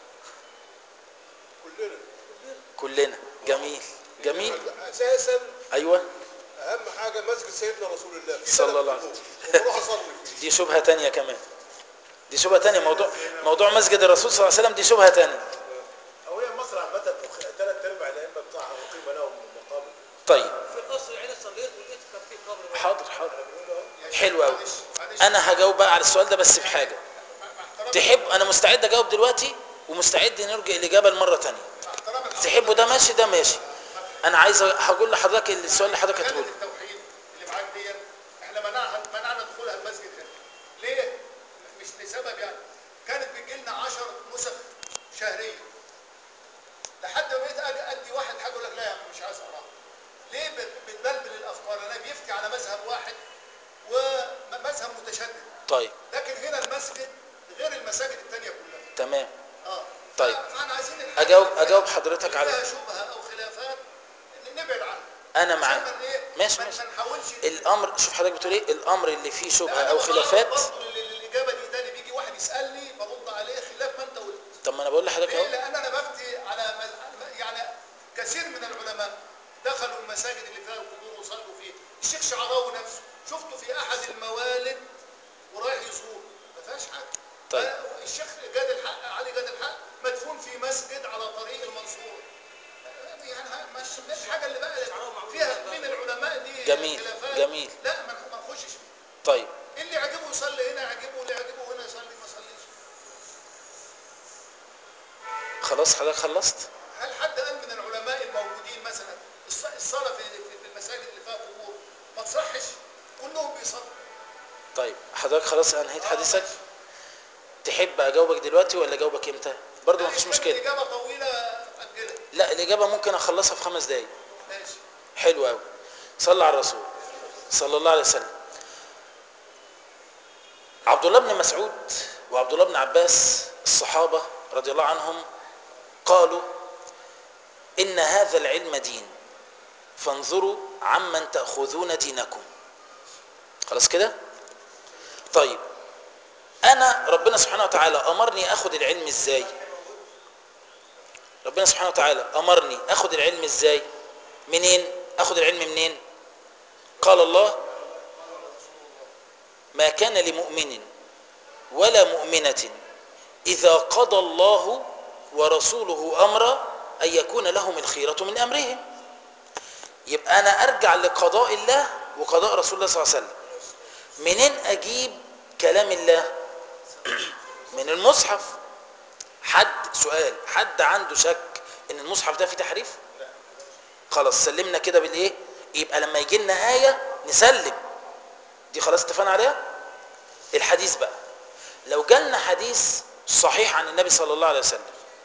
كلنا كلنا جميل جميل اساسا ايوه اهم حاجه مسجد سيدنا رسول الله في صلى ثلاث الله عليه قبور. وسلم. وبروح اصلي فيه دي شبهة تانية كمان دي شبهة تانية موضوع موضوع مسجد الرسول صلى الله عليه وسلم دي شبهة تانية او هي مصر عامه ثلاث ارباع الائمه بتاعها اقيم لهم مقابر طيب في القصر العيني صليت ولقيت كان في قبر واحد. حاضر حاضر يا شيخ حلو قوي معلش- معلش. انا هجاوب بقى على السؤال ده بس في حاجة مع احترام- تحب انا مستعد اجاوب دلوقتي ومستعد نرجع الاجابة لمرة تانية مع احترام الحضرتك. تحبوا ده ماشي ده ماشي انا عايز هقول لحضرتك السؤال اللي حضرتك شهادة هتقوله التوحيد اللي معاك دي احنا منعها منعنا دخولها المسجد هنا ليه؟ مش لسبب يعني كانت بتجي لنا 10 نسخ شهريه لحد ما بقيت اجي ادي واحد حاجه يقول لك لا يا عم مش عايز اقراها ليه بت- بتبلبل الافكار انا بيفتي على مذهب واحد ومذهب متشدد طيب لكن هنا المسجد غير المساجد الثانيه كلها تمام اه طيب. فاحنا عايزين الحاجة أجاوب- اللي فيها- أجاوب حضرتك اللي على- فيها شبهه او خلافات ن- نبعد عنها أنا عشان معاك. ما إيه؟ ماشي، ما- ماشي. ما نحاولش الامر شوف حضرتك بتقول ايه الامر اللي فيه لا، شبهه أنا او بتعرض خلافات برضه لل- للاجابه دي تاني بيجي واحد يسالني برد عليه خلاف ما انت قلت طب ما انا بقول لحضرتك ليه؟ اهو لان انا بفتي على مز- يعني كثير من العلماء دخلوا المساجد اللي فيها القبور وصلوا فيه الشيخ شعراوي نفسه شفته في احد الموالد ورايح يزور ما فيهاش حاجه طيب. ف- الشيخ جاد الحق علي جاد الحق مدفون في مسجد على طريق المنصور يعني ها- مش مش الحاجه اللي بقى فيها من العلماء دي جميل، خلافات جميل. لا ما ما نخشش فيه طيب اللي يعجبه يصلي هنا يعجبه واللي يعجبه هنا يصلي ما يصليش خلاص حضرتك خلصت هل حد قال من العلماء الموجودين مثلا الص- الصلاه في في المساجد اللي فيها قبور ما تصحش كلهم بيصلوا طيب حضرتك خلاص انهيت حديثك تحب اجاوبك دلوقتي ولا اجاوبك امتى برضه مفيش مشكله الاجابه طويله اجلها لا الاجابه ممكن اخلصها في خمس دقايق ماشي حلو قوي صلى على الرسول صلى الله عليه وسلم عبد الله بن مسعود وعبد الله بن عباس الصحابه رضي الله عنهم قالوا ان هذا العلم دين فانظروا عمن تاخذون دينكم خلاص كده طيب انا ربنا سبحانه وتعالى امرني اخذ العلم ازاي ربنا سبحانه وتعالى امرني اخذ العلم ازاي منين اخذ العلم منين قال الله ما كان لمؤمن ولا مؤمنة إذا قضى الله ورسوله أمرا أن يكون لهم الخيرة من أمرهم يبقى أنا أرجع لقضاء الله وقضاء رسول الله صلى الله عليه وسلم منين أجيب كلام الله من المصحف حد سؤال حد عنده شك ان المصحف ده فيه تحريف خلاص سلمنا كده بالايه يبقى لما يجي لنا ايه نسلم دي خلاص اتفقنا عليها الحديث بقى لو جالنا حديث صحيح عن النبي صلى الله عليه وسلم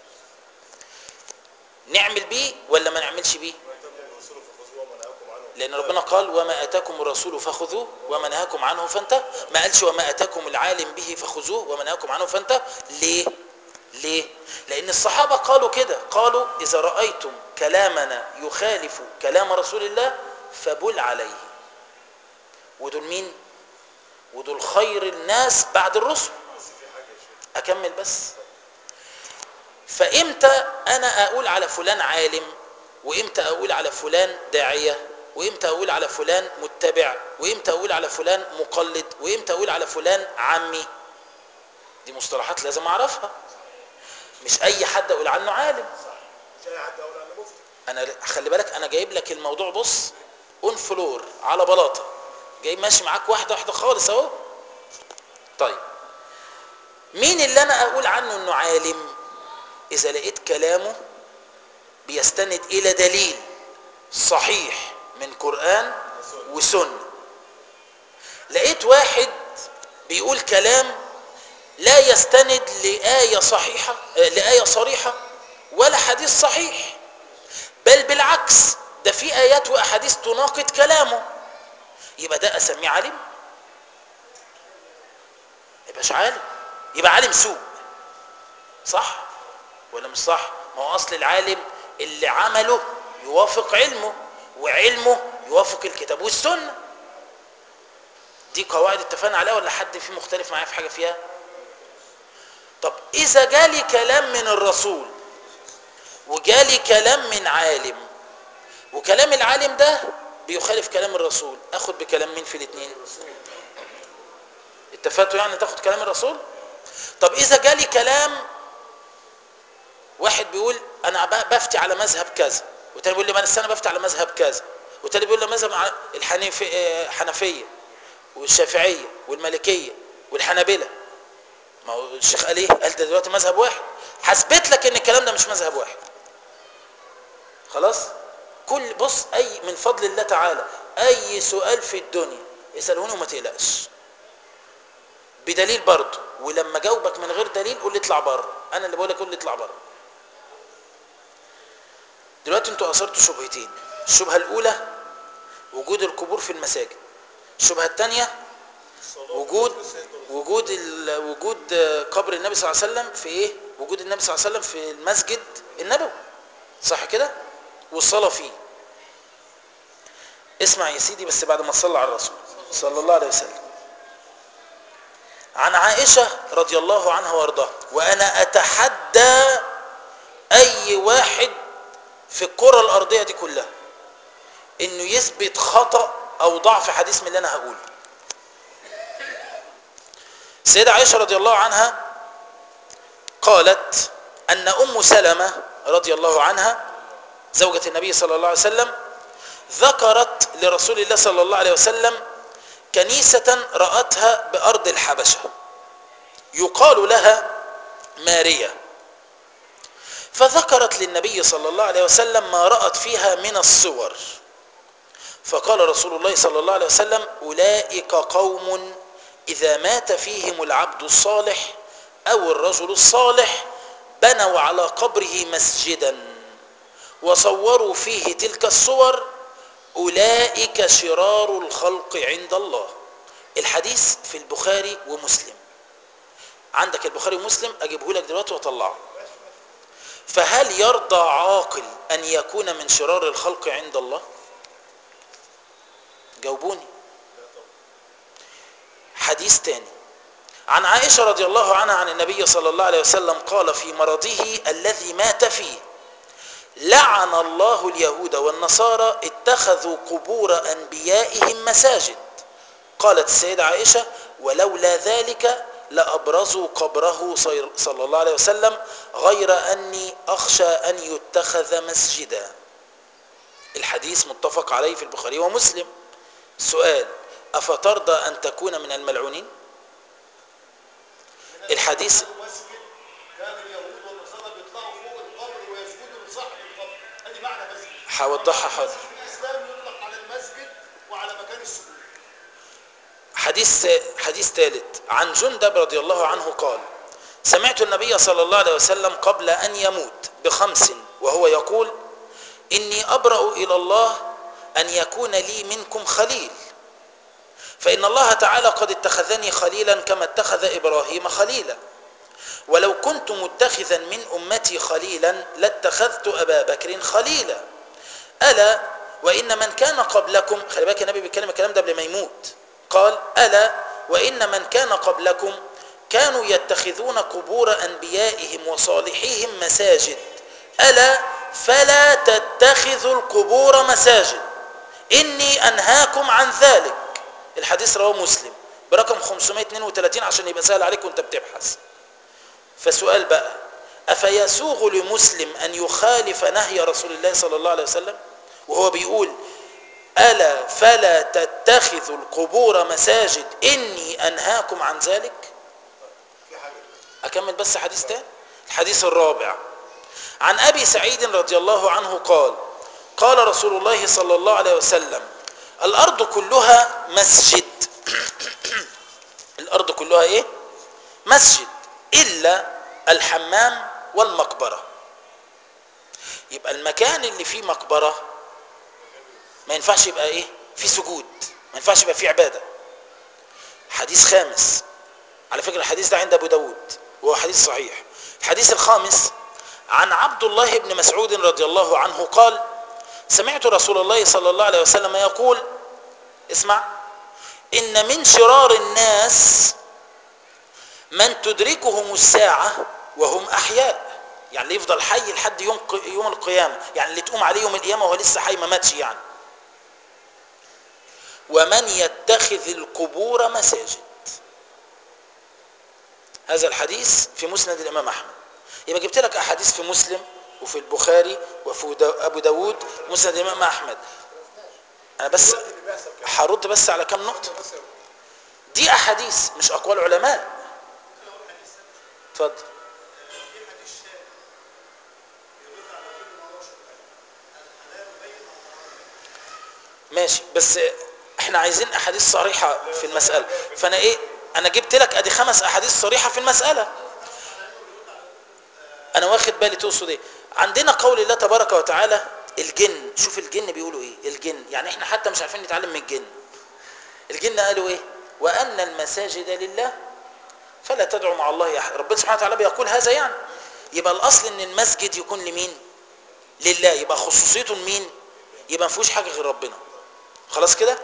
نعمل بيه ولا ما نعملش بيه الرسول فخذوه وما نهاكم عنه لان ربنا قال وما اتاكم الرسول فخذوه وما نهاكم عنه فانتهوا ما قالش وما اتاكم العالم به فخذوه وما نهاكم عنه فانتهوا ليه ليه لان الصحابه قالوا كده قالوا اذا رايتم كلامنا يخالف كلام رسول الله فبل عليه ودول مين ودول خير الناس بعد الرسل بس في حاجه يا شيخ اكمل بس فامتى انا اقول على فلان عالم وامتى اقول على فلان داعيه وامتى اقول على فلان متبع وامتى اقول على فلان مقلد وامتى اقول على فلان عمي دي مصطلحات لازم اعرفها مش اي حد اقول عنه عالم مش اي حد اقول انا مفتي انا خلي بالك انا جايب لك الموضوع بص اون فلور على بلاطه جاي ماشي معاك واحده واحده خالص اهو طيب مين اللي انا اقول عنه انه عالم اذا لقيت كلامه بيستند الى دليل صحيح من قران وسنه لقيت واحد بيقول كلام لا يستند لآية صحيحة آه، لآية صريحة ولا حديث صحيح بل بالعكس ده في آيات وأحاديث تناقض كلامه يبقى ده أسميه عالم يبقاش عالم يبقى عالم سوء صح ولا مش صح ما هو أصل العالم اللي عمله يوافق علمه وعلمه يوافق الكتاب والسنة دي قواعد اتفقنا عليها ولا حد في مختلف معايا في حاجة فيها طب إذا جالي كلام من الرسول وجالي كلام من عالم وكلام العالم ده بيخالف كلام الرسول اخد بكلام مين في الاثنين اتفقتوا يعني تاخد كلام الرسول طب اذا جالي كلام واحد بيقول انا ب- بفتي على مذهب كذا والتاني بيقول لي ما انا السنه بفتي على مذهب كذا والتاني بيقول لي مذهب ع- الحنيفي آه، حنفيه والشافعيه والمالكيه والحنابله ما هو الشيخ قال ايه قال ده دلوقتي مذهب واحد حسبت لك ان الكلام ده مش مذهب واحد خلاص كل بص اي من فضل الله تعالى اي سؤال في الدنيا اسالوني وما تقلقش بدليل برضه ولما جاوبك من غير دليل قول لي اطلع بره انا اللي بقول لك قول لي اطلع بره دلوقتي انتوا اثرتوا شبهتين الشبهه الاولى وجود القبور في المساجد الشبهه الثانيه وجود وجود ال- وجود قبر النبي صلى الله عليه وسلم في ايه وجود النبي صلى الله عليه وسلم في المسجد النبوي صح كده والصلاه فيه اسمع يا سيدي بس بعد ما تصلى على الرسول صلى الله عليه وسلم عن عائشه رضي الله عنها وارضاها وانا اتحدى اي واحد في الكره الارضيه دي كلها انه يثبت خطا او ضعف حديث من اللي انا هقوله السيدة عائشة رضي الله عنها قالت أن أم سلمة رضي الله عنها زوجة النبي صلى الله عليه وسلم ذكرت لرسول الله صلى الله عليه وسلم كنيسة رأتها بأرض الحبشة يقال لها ماريا فذكرت للنبي صلى الله عليه وسلم ما رأت فيها من الصور فقال رسول الله صلى الله عليه وسلم أولئك قوم إذا مات فيهم العبد الصالح أو الرجل الصالح بنوا على قبره مسجدا وصوروا فيه تلك الصور أولئك شرار الخلق عند الله الحديث في البخاري ومسلم عندك البخاري ومسلم أجيبه لك دلوقتي وأطلعه فهل يرضى عاقل أن يكون من شرار الخلق عند الله جاوبوني حديث تاني عن عائشة رضي الله عنها عن النبي صلى الله عليه وسلم قال في مرضه الذي مات فيه لعن الله اليهود والنصارى اتخذوا قبور أنبيائهم مساجد قالت السيدة عائشة ولولا ذلك لأبرزوا قبره صلى الله عليه وسلم غير أني أخشى أن يتخذ مسجدا الحديث متفق عليه في البخاري ومسلم سؤال أفترضى أن تكون من الملعونين الحديث المسجد كان اليهود والنصارى بيطلعوا فوق القبر ويسجدوا لصاحب القبر ادي معنى مسجد هوضحها حاضر الاسلام يطلق على المسجد وعلى مكان السجود حديث حديث ثالث عن جندب رضي الله عنه قال سمعت النبي صلى الله عليه وسلم قبل أن يموت بخمس وهو يقول إني أبرأ إلى الله أن يكون لي منكم خليل فإن الله تعالى قد اتخذني خليلا كما اتخذ إبراهيم خليلا ولو كنت متخذا من أمتي خليلا لاتخذت أبا بكر خليلا ألا وإن من كان قبلكم خلي بالك النبي بيتكلم الكلام ده قبل ما يموت قال ألا وإن من كان قبلكم كانوا يتخذون قبور أنبيائهم وصالحيهم مساجد ألا فلا تتخذوا القبور مساجد إني أنهاكم عن ذلك الحديث رواه مسلم برقم 532 عشان يبقى سهل عليك وانت بتبحث فسؤال بقى أفيسوغ لمسلم أن يخالف نهي رسول الله صلى الله عليه وسلم وهو بيقول ألا فلا تتخذوا القبور مساجد إني أنهاكم عن ذلك في حاجه أكمل بس حديث تاني الحديث الرابع عن أبي سعيد رضي الله عنه قال قال رسول الله صلى الله عليه وسلم الأرض كلها مسجد الأرض كلها إيه مسجد إلا الحمام والمقبرة يبقى المكان اللي فيه مقبرة ما ينفعش يبقى إيه في سجود ما ينفعش يبقى فيه عبادة حديث خامس على فكرة الحديث ده عند أبو داود وهو حديث صحيح الحديث الخامس عن عبد الله بن مسعود رضي الله عنه قال سمعت رسول الله صلى الله عليه وسلم يقول اسمع إن من شرار الناس من تدركهم الساعة وهم أحياء يعني اللي يفضل حي لحد يوم يوم القيامة يعني اللي تقوم عليه يوم القيامة وهو لسه حي ما ماتش يعني ومن يتخذ القبور مساجد هذا الحديث في مسند الإمام أحمد يبقى جبت لك أحاديث في مسلم وفي البخاري وفي دا- أبو داود مسند الإمام أحمد أنا بس دلوقتي اللي بيحصل كده هرد بس على كام نقطة دي أحاديث مش أقوال علماء اتفضل ماشي بس احنا عايزين احاديث صريحة في المسألة فانا ايه انا جبت لك ادي خمس احاديث صريحة في المسألة انا واخد بالي تقصد ايه عندنا قول الله تبارك وتعالى الجن شوف الجن بيقولوا ايه الجن يعني احنا حتى مش عارفين نتعلم من الجن الجن قالوا ايه وان المساجد لله فلا تدعوا مع الله احد ربنا سبحانه وتعالى بيقول هذا يعني يبقى الاصل ان المسجد يكون لمين لله يبقى خصوصيته لمين يبقى ما فيهوش حاجه غير ربنا خلاص كده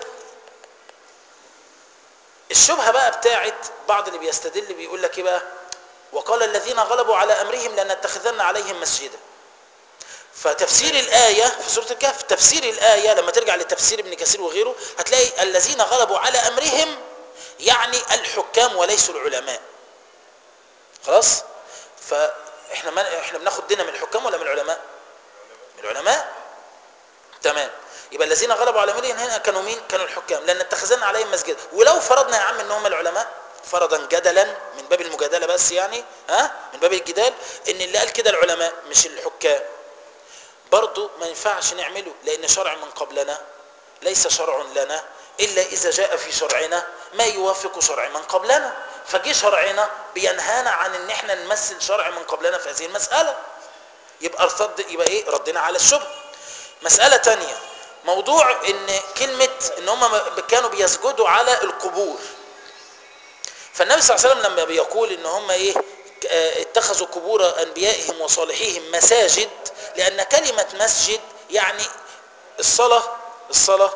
الشبهه بقى بتاعت بعض اللي بيستدل بيقول لك ايه بقى وقال الذين غلبوا على امرهم لنتخذن عليهم مسجدا فتفسير الآية في سورة الكهف تفسير الآية لما ترجع لتفسير ابن كثير وغيره هتلاقي الذين غلبوا على أمرهم يعني الحكام وليسوا العلماء خلاص فاحنا ما احنا بناخد دينا من الحكام ولا من العلماء من العلماء تمام يبقى الذين غلبوا على امرهم هنا كانوا مين كانوا الحكام لان اتخذنا عليهم مسجد ولو فرضنا يا عم ان هم العلماء فرضا جدلا من باب المجادله بس يعني ها من باب الجدال ان اللي قال كده العلماء مش الحكام برضه ما ينفعش نعمله لان شرع من قبلنا ليس شرع لنا الا اذا جاء في شرعنا ما يوافق شرع من قبلنا فجي شرعنا بينهانا عن ان احنا نمثل شرع من قبلنا في هذه المساله يبقى ارتد يبقى ايه ردنا على الشبهه مساله تانية موضوع ان كلمه ان هم كانوا بيسجدوا على القبور فالنبي صلى الله عليه وسلم لما بيقول ان هم ايه آه، اتخذوا قبور انبيائهم وصالحيهم مساجد لان كلمه مسجد يعني الصلاه الصلاه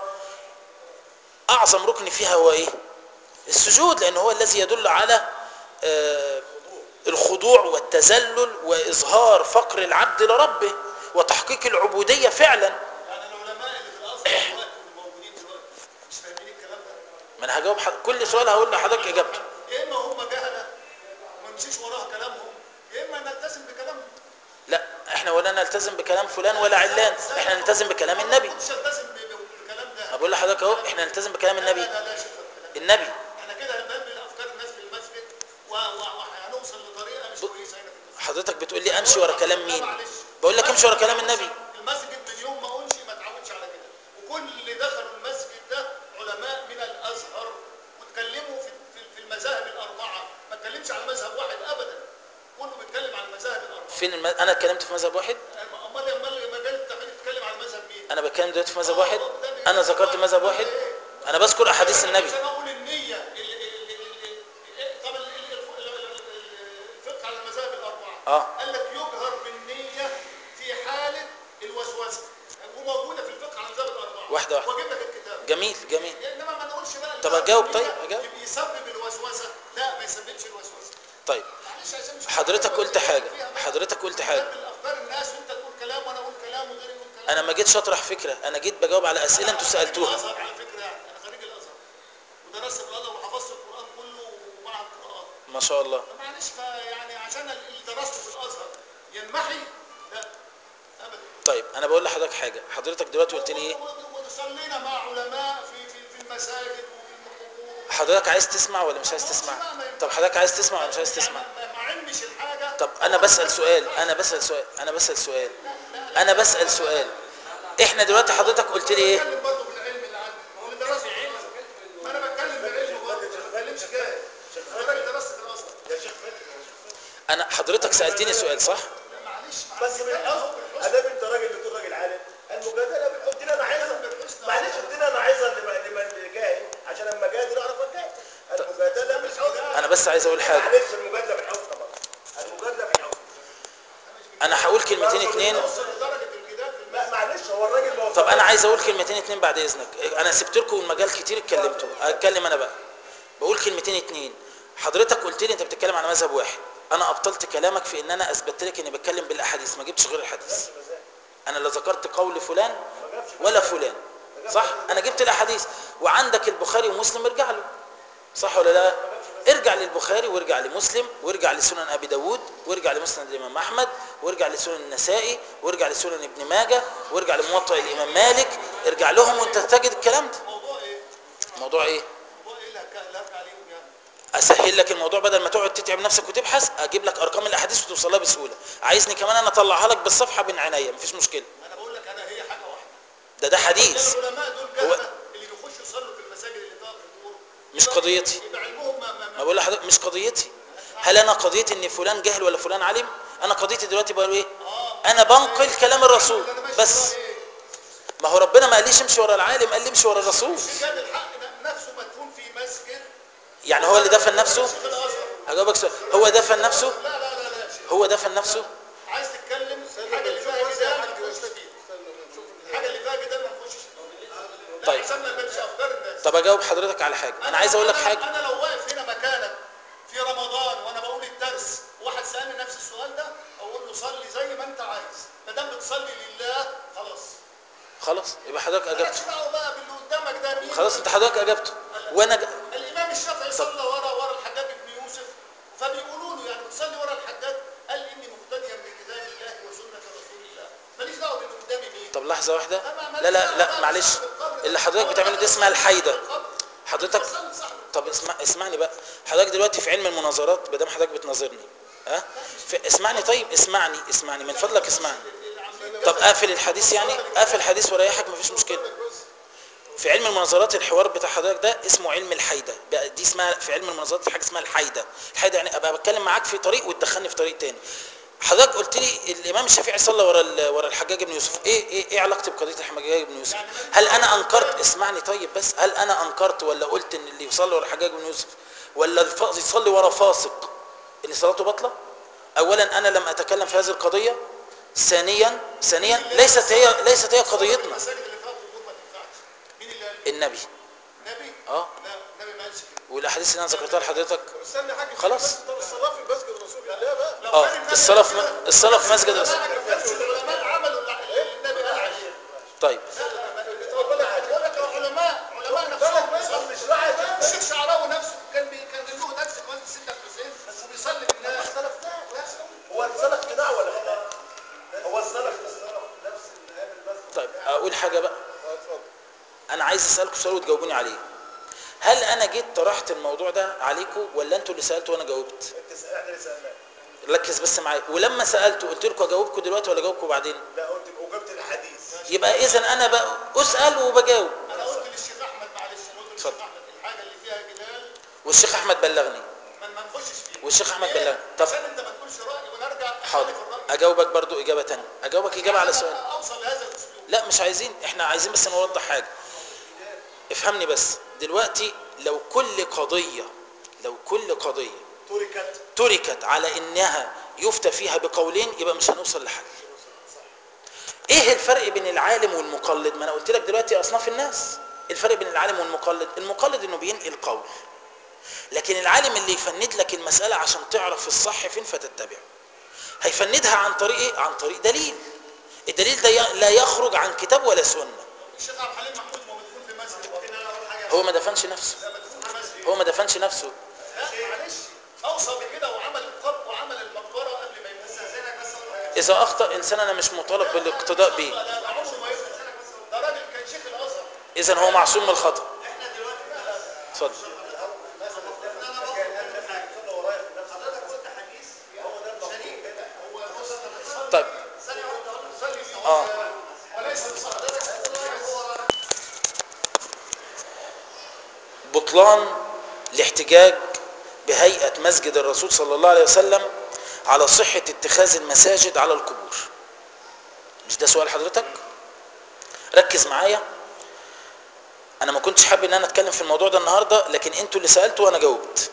اعظم ركن فيها هو ايه السجود لان هو الذي يدل على آه، الخضوع والتذلل واظهار فقر العبد لربه وتحقيق العبوديه فعلا يعني العلماء اللي في الازهر دلوقتي والموجودين دلوقتي مش فاهمين الكلام ده ما انا هجاوب حض... كل سؤال هقول لحضرتك اجابته يا اما هم جهله وما نمشيش وراها كلامهم يا اما نلتزم بكلامهم لا احنا ولا نلتزم بكلام فلان ولا علان احنا نلتزم بكلام النبي مش التزم ب- ب- بكلام ده ما بقول لحضرتك اهو احنا نلتزم بكلام النبي لا لا لا شوف الكلام النبي احنا كده هنبدل افكار الناس في المسجد و- و- وهنوصل لطريقه مش كويسه هنا في المسجد حضرتك بتقول لي امشي ورا كلام لا مين معلش. بقول لك امشي ورا كلام النبي المسجد من يوم ما انشئ ما اتعودش على كده وكل اللي دخلوا المسجد ده علماء من الازهر واتكلموا في في- في المذاهب الاربعه ما اتكلمش على مذهب واحد ابدا كله بيتكلم على المذاهب الاربعه فين الم... انا اتكلمت في مذهب واحد امال امال المجال التوحيد تتكلم على مذهب مين؟ انا بتكلم دلوقتي في مذهب واحد انا ذكرت مذهب واحد انا بذكر احاديث النبي عشان اقول النيه ال- ال- ال- ال- ال- طب ال- ال- ال- ال- الفقه على اه قال لك يجهر بالنية في حالة الوسوسة وموجودة في الفقه عن ذات الأربعة واحدة واحدة. وأجيب لك الكتاب جميل جميل إنما ما نقولش بقى طب الجهر أجاوب بالنية طيب، أجاوب. يسبب الوسوسة لا ما يسببش الوسوسة طيب معلش عشان مش حضرتك عارف قلت أقول حاجة. فيها بقى. حضرتك قلت من حاجة. باب الأفكار الناس وأنت تقول كلام وأنا أقول كلام وغيري يقول كلام انا ما جيتش اطرح فكره انا جيت بجاوب على اسئله انتوا أنا خريج سالتوها الأزهر على فكرة يعني أنا خريج الأزهر ودرست في الأزهر وحفظت القرآن كله ومع القرآن ما شاء الله معلش فيعني عشان اللي درسته في الازهر ينمحي لا ابدا طيب انا بقول لحضرتك حاجه حضرتك دلوقتي قلت لي ايه و- و- وصلينا مع علماء في في في المساجد وفي القبور حضرتك عايز تسمع ولا مش عايز تسمع طب حضرتك عايز تسمع ولا مش عايز تسمع يعني ما علمش الحاجه طب انا بسال سؤال انا بسال سؤال انا بسال سؤال انا بسال سؤال احنا دلوقتي حضرتك قلت لي ايه بتكلم برضه بالعلم اللي عندي هو اللي درسه في الازهر ما انا بتكلم بالعلم برضه ما بتكلمش جاهل انا راجل درست في الازهر يا شيخ فتحي يا شيخ فتحي انا حضرتك سالتني سؤال صح لا معلش بس بالحسن ادام انت راجل بتقول راجل عالم المجادله بالحسن قلت لي انا عايزها معلش قلت لي انا عايزها لمن لمن جاهل عشان لما جادل اعرف اتجادل المجادله بالحسن انا بس عايز اقول حاجه معلش المجادله بالحسن برضه المجادله بالحسن انا هقول كلمتين اتنين وصل لدرجه الجدال في لا معلش هو الراجل ما طب انا عايز اقول كلمتين اتنين بعد اذنك انا سبت لكم المجال كتير اتكلمتوا اتكلم انا بقى بقول كلمتين اتنين حضرتك قلت لي انت بتتكلم على مذهب واحد انا ابطلت كلامك في ان انا اثبتت لك اني بتكلم بالاحاديث ما جبتش غير الحديث انا لا ذكرت قول فلان ولا فلان صح انا جبت الاحاديث وعندك البخاري ومسلم ارجع له صح ولا لا ارجع للبخاري وارجع لمسلم وارجع لسنن ابي داود وارجع لمسند الامام احمد وارجع لسنن النسائي وارجع لسنن ابن ماجه وارجع لموطئ الامام مالك ارجع لهم وانت تجد الكلام ده موضوع ايه؟ موضوع ايه موضوع ايه اللي هك- اللي هرجع عليهم يعني؟ اسهل لك الموضوع بدل ما تقعد تتعب نفسك وتبحث اجيب لك ارقام الاحاديث وتوصلها بسهوله عايزني كمان انا اطلعها لك بالصفحه بين عينيا مفيش مشكله انا بقول لك انا هي حاجه واحده ده ده حديث العلماء دول هو- كهنه اللي بيخشوا يصلوا في المساجد اللي فيها قبور مش يبقى- قضيتي. يبقى علمهم ما ما ما بقول لحضرتك مش قضيتي هل انا قضيتي ان فلان جهل ولا فلان علم انا قضيتي دلوقتي بقول ايه انا بنقل كلام الرسول اللي أنا ماشي بس وراه إيه؟ ما هو ربنا ما قاليش امشي ورا العالم قال لي امشي ورا الرسول مش جاب الحق ده نفسه مدفون في مسجد يعني هو اللي دفن نفسه شيخ الازهر اجاوبك سؤال هو دفن نفسه لا لا لا لا شيخ. هو دفن نفسه عايز تتكلم الحاجه اللي فيها جدال ما تخش فيها الحاجه اللي فيها جدال ما تخشش فيها لا طيب. عشان ما يبانش افكار الناس طب اجاوب حضرتك على حاجه انا عايز اقول لك أنا- حاجه انا لو واقف هنا مكانك في رمضان وانا بقول الدرس واحد سالني نفس السؤال ده اقول له صلي زي ما انت عايز ما دام بتصلي لله خلاص خلاص يبقى حضرتك مالكش اجبته دعوه بقى باللي قدامك ده مين خلاص ولا انت حضرتك اجبته وانا ج... الامام الشافعي صلى ورا ورا الحجاج بن يوسف فبيقولوا له يعني بتصلي ورا الحجاج قال اني مقتديا بكتاب الله وسنه رسول الله ماليش دعوه باللي قدامي مين طب لحظه واحده أما لا لا ماليش لا دعوة معلش بصاحب القبر ده. اللي حضرتك هو بتعمله ده دي اسمها الحيده القبر. حضرتك بصلي صاحب طب اسمع اسمعني بقى حضرتك دلوقتي في علم المناظرات ما دام حضرتك بتناظرني ها في اسمعني طيب اسمعني اسمعني من فضلك اسمعني طب قافل الحديث يعني قافل الحديث وريحك مفيش مشكله في علم المناظرات الحوار بتاع حضرتك ده اسمه علم الحيده بقى دي اسمها في علم المناظرات حاجه اسمها الحيده الحيده يعني ابقى بتكلم معاك في طريق وتدخلني في طريق تاني حضرتك قلت لي الامام الشافعي صلى ورا ال- ورا الحجاج بن يوسف ايه ايه ايه علاقتي بقضيه الحجاج بن يوسف هل انا انكرت اسمعني طيب بس هل انا انكرت ولا قلت ان اللي يصلي ورا الحجاج بن يوسف ولا الف- يصلي ورا فاسق اللي صلاته باطله اولا انا لم اتكلم في هذه القضيه ثانيا ثانيا ليست هي ليست هي قضيتنا المساجد اللي فيها قبور ما تنفعش مين اللي قال النبي النبي اه لا النبي ما قالش كده والاحاديث اللي انا ذكرتها لحضرتك استنى يا حاج خلاص. طب الصلاه في مسجد رسول الله بقى لو اه كان النبي الصلاه قال في كده، م- الصلاه في مسجد العلماء رسول ما كانش العلماء عملوا اللي النبي قال عليه طيب بقول لك بقول لك العلماء علماء نفسهم بيصلوا مش راعي بقى الشيخ شعراوي نفسه كان بي كان له درس في مسجد سيدنا الحسين وبيصلي بالناس هو الصلاه اقتناع ولا خلاف هو الصلاه الصلاه نفس اللي قام المسجد طيب اقول حاجه بقى انا عايز اسالكم سؤال وتجاوبوني عليه هل انا جيت طرحت الموضوع ده عليكم ولا انتوا اللي سالتوا وانا جاوبت انت س- احنا اللي سالناك ركز بس معايا ولما سالته قلت لكم اجاوبكم دلوقتي ولا اجاوبكم بعدين لا قلت وجبت الحديث يبقى اذا انا بقى اسال وبجاوب انا قلت للشيخ احمد معلش انا قلت للشيخ اتفضل. احمد الحاجه اللي فيها جدال والشيخ احمد بلغني ما ما نخشش فيها والشيخ أحمد ليه؟ بلغ. طب. عشان انت ما تقولش راي ونرجع حاضر أختلف الرأي. اجاوبك برضو اجابه تانية اجاوبك اجابه على عشان سؤال اوصل لهذا الاسلوب لا مش عايزين احنا عايزين بس نوضح حاجه افهمني بس دلوقتي لو كل قضيه لو كل قضيه تركت تركت على انها يفتى فيها بقولين يبقى مش هنوصل لحل ايه الفرق بين العالم والمقلد ما انا قلت لك دلوقتي اصناف الناس الفرق بين العالم والمقلد المقلد انه بينقل قول لكن العالم اللي يفند لك المسألة عشان تعرف الصح فين فتتبعه هيفندها عن طريق ايه عن طريق دليل الدليل ده ي- لا يخرج عن كتاب ولا سنة الشيخ عبد الحليم محمود ما مدفون في مسجد ممكن انا اقول حاجه هو ما دفنش نفسه لا مدفون في مسجد هو ما دفنش نفسه لا معلش اوصى بكده وعمل القبر وعمل المقبره قبل ما يموت استاذنك بس أقول حاجة. اذا اخطأ انسان انا مش مطالب بالاقتداء به لا لا عمره ما يفعل ده راجل كان شيخ الازهر اذا هو معصوم من الخطأ احنا دلوقتي في اتفضل حضرتك قلت حديث هو ده المقصود كده هو بص طيب ثانيه واحده صلي اه وليس لصحابتك هو بطلان الاحتجاج بهيئة مسجد الرسول صلى الله عليه وسلم على صحة اتخاذ المساجد على القبور مش ده سؤال حضرتك ركز معايا انا ما كنتش حابب ان انا اتكلم في الموضوع ده النهاردة لكن انتوا اللي سألتوا وانا جاوبت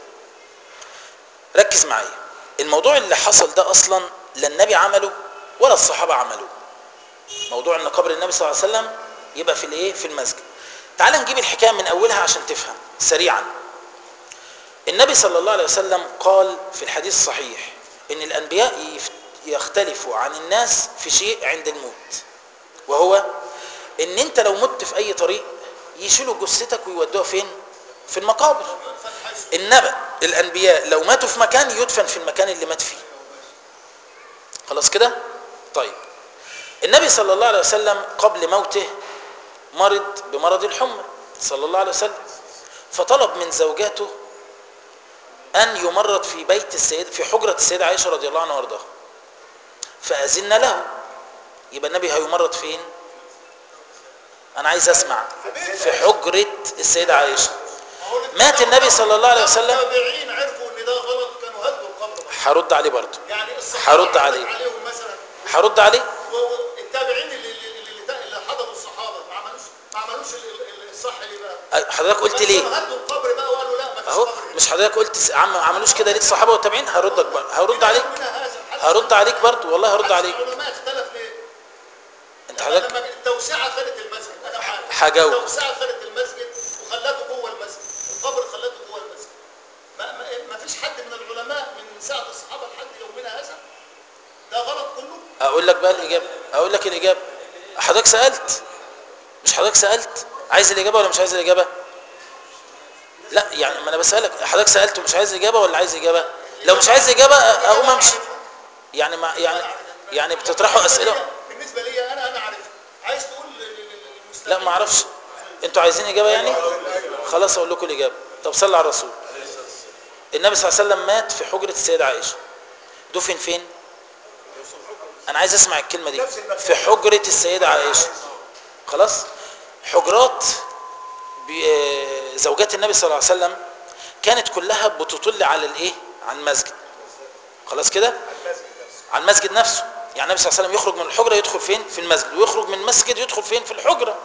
ركز معايا الموضوع اللي حصل ده اصلا لا النبي عمله ولا الصحابة عملوه موضوع ان قبر النبي صلى الله عليه وسلم يبقى في الايه في المسجد تعال نجيب الحكايه من اولها عشان تفهم سريعا النبي صلى الله عليه وسلم قال في الحديث الصحيح ان الانبياء يف- يختلفوا عن الناس في شيء عند الموت وهو ان انت لو مت في اي طريق يشيلوا جثتك ويودوها فين في المقابر النبأ الانبياء لو ماتوا في مكان يدفن في المكان اللي مات فيه خلاص كده طيب النبي صلى الله عليه وسلم قبل موته مرض بمرض الحمى صلى الله عليه وسلم فطلب من زوجاته أن يمرض في بيت السيد في حجرة السيدة عائشة رضي الله عنها وارضاها فأذن له يبقى النبي هيمرض فين أنا عايز أسمع في حجرة السيدة عائشة مات النبي صلى الله عليه وسلم التابعين عرفوا ان ده غلط كانوا هدوا القبر هرد عليه برضه يعني الصحابه هرد عليه. عليهم مثلا هرد عليه والتابعين اللي اللي اللي, اللي حضروا الصحابه ما عملوش ما عملوش ال- ال- الصح ليه بقى؟ حضرتك قلت ليه بس هدوا القبر بقى وقالوا لا ما فيش اهو قبر مش حضرتك قلت س- عم ما عملوش كده ليه الصحابه والتابعين هردك بقى هرد عليك هرد عليك برضه والله هرد عليك العلماء اختلف ليه؟ انت لما حضرتك لما التوسعه خدت المسجد انا معاك هجاوب. التوسعه خدت المسجد وخلته جوه المسجد القبر خلته جوه المسجد ما, ما, ما فيش حد من العلماء من ساعه الصحابه لحد يومنا هذا ده غلط كله اقول لك بقى الاجابه اقول لك الاجابه حضرتك سالت مش حضرتك سالت عايز الاجابه ولا مش عايز الاجابه لا يعني ما انا بسالك حضرتك سالت ومش عايز اجابه ولا عايز اجابه لو مش عايز اجابه اقوم امشي يعني ما يعني يعني بتطرحوا اسئله بالنسبه لي انا انا عارفها عايز تقول لل- لل- للمسلمين لا ما اعرفش انتوا عايزين اجابه يعني خلاص اقول لكم الاجابه طب صلى على الرسول النبي صلى الله عليه وسلم مات في حجره السيده عائشه دفن فين انا عايز اسمع الكلمه دي في حجره السيده عائشه خلاص حجرات بي- آه، زوجات النبي صلى الله عليه وسلم كانت كلها بتطل على الايه على المسجد خلاص كده على المسجد نفسه يعني النبي صلى الله عليه وسلم يخرج من الحجره يدخل فين في المسجد ويخرج من المسجد يدخل فين في الحجره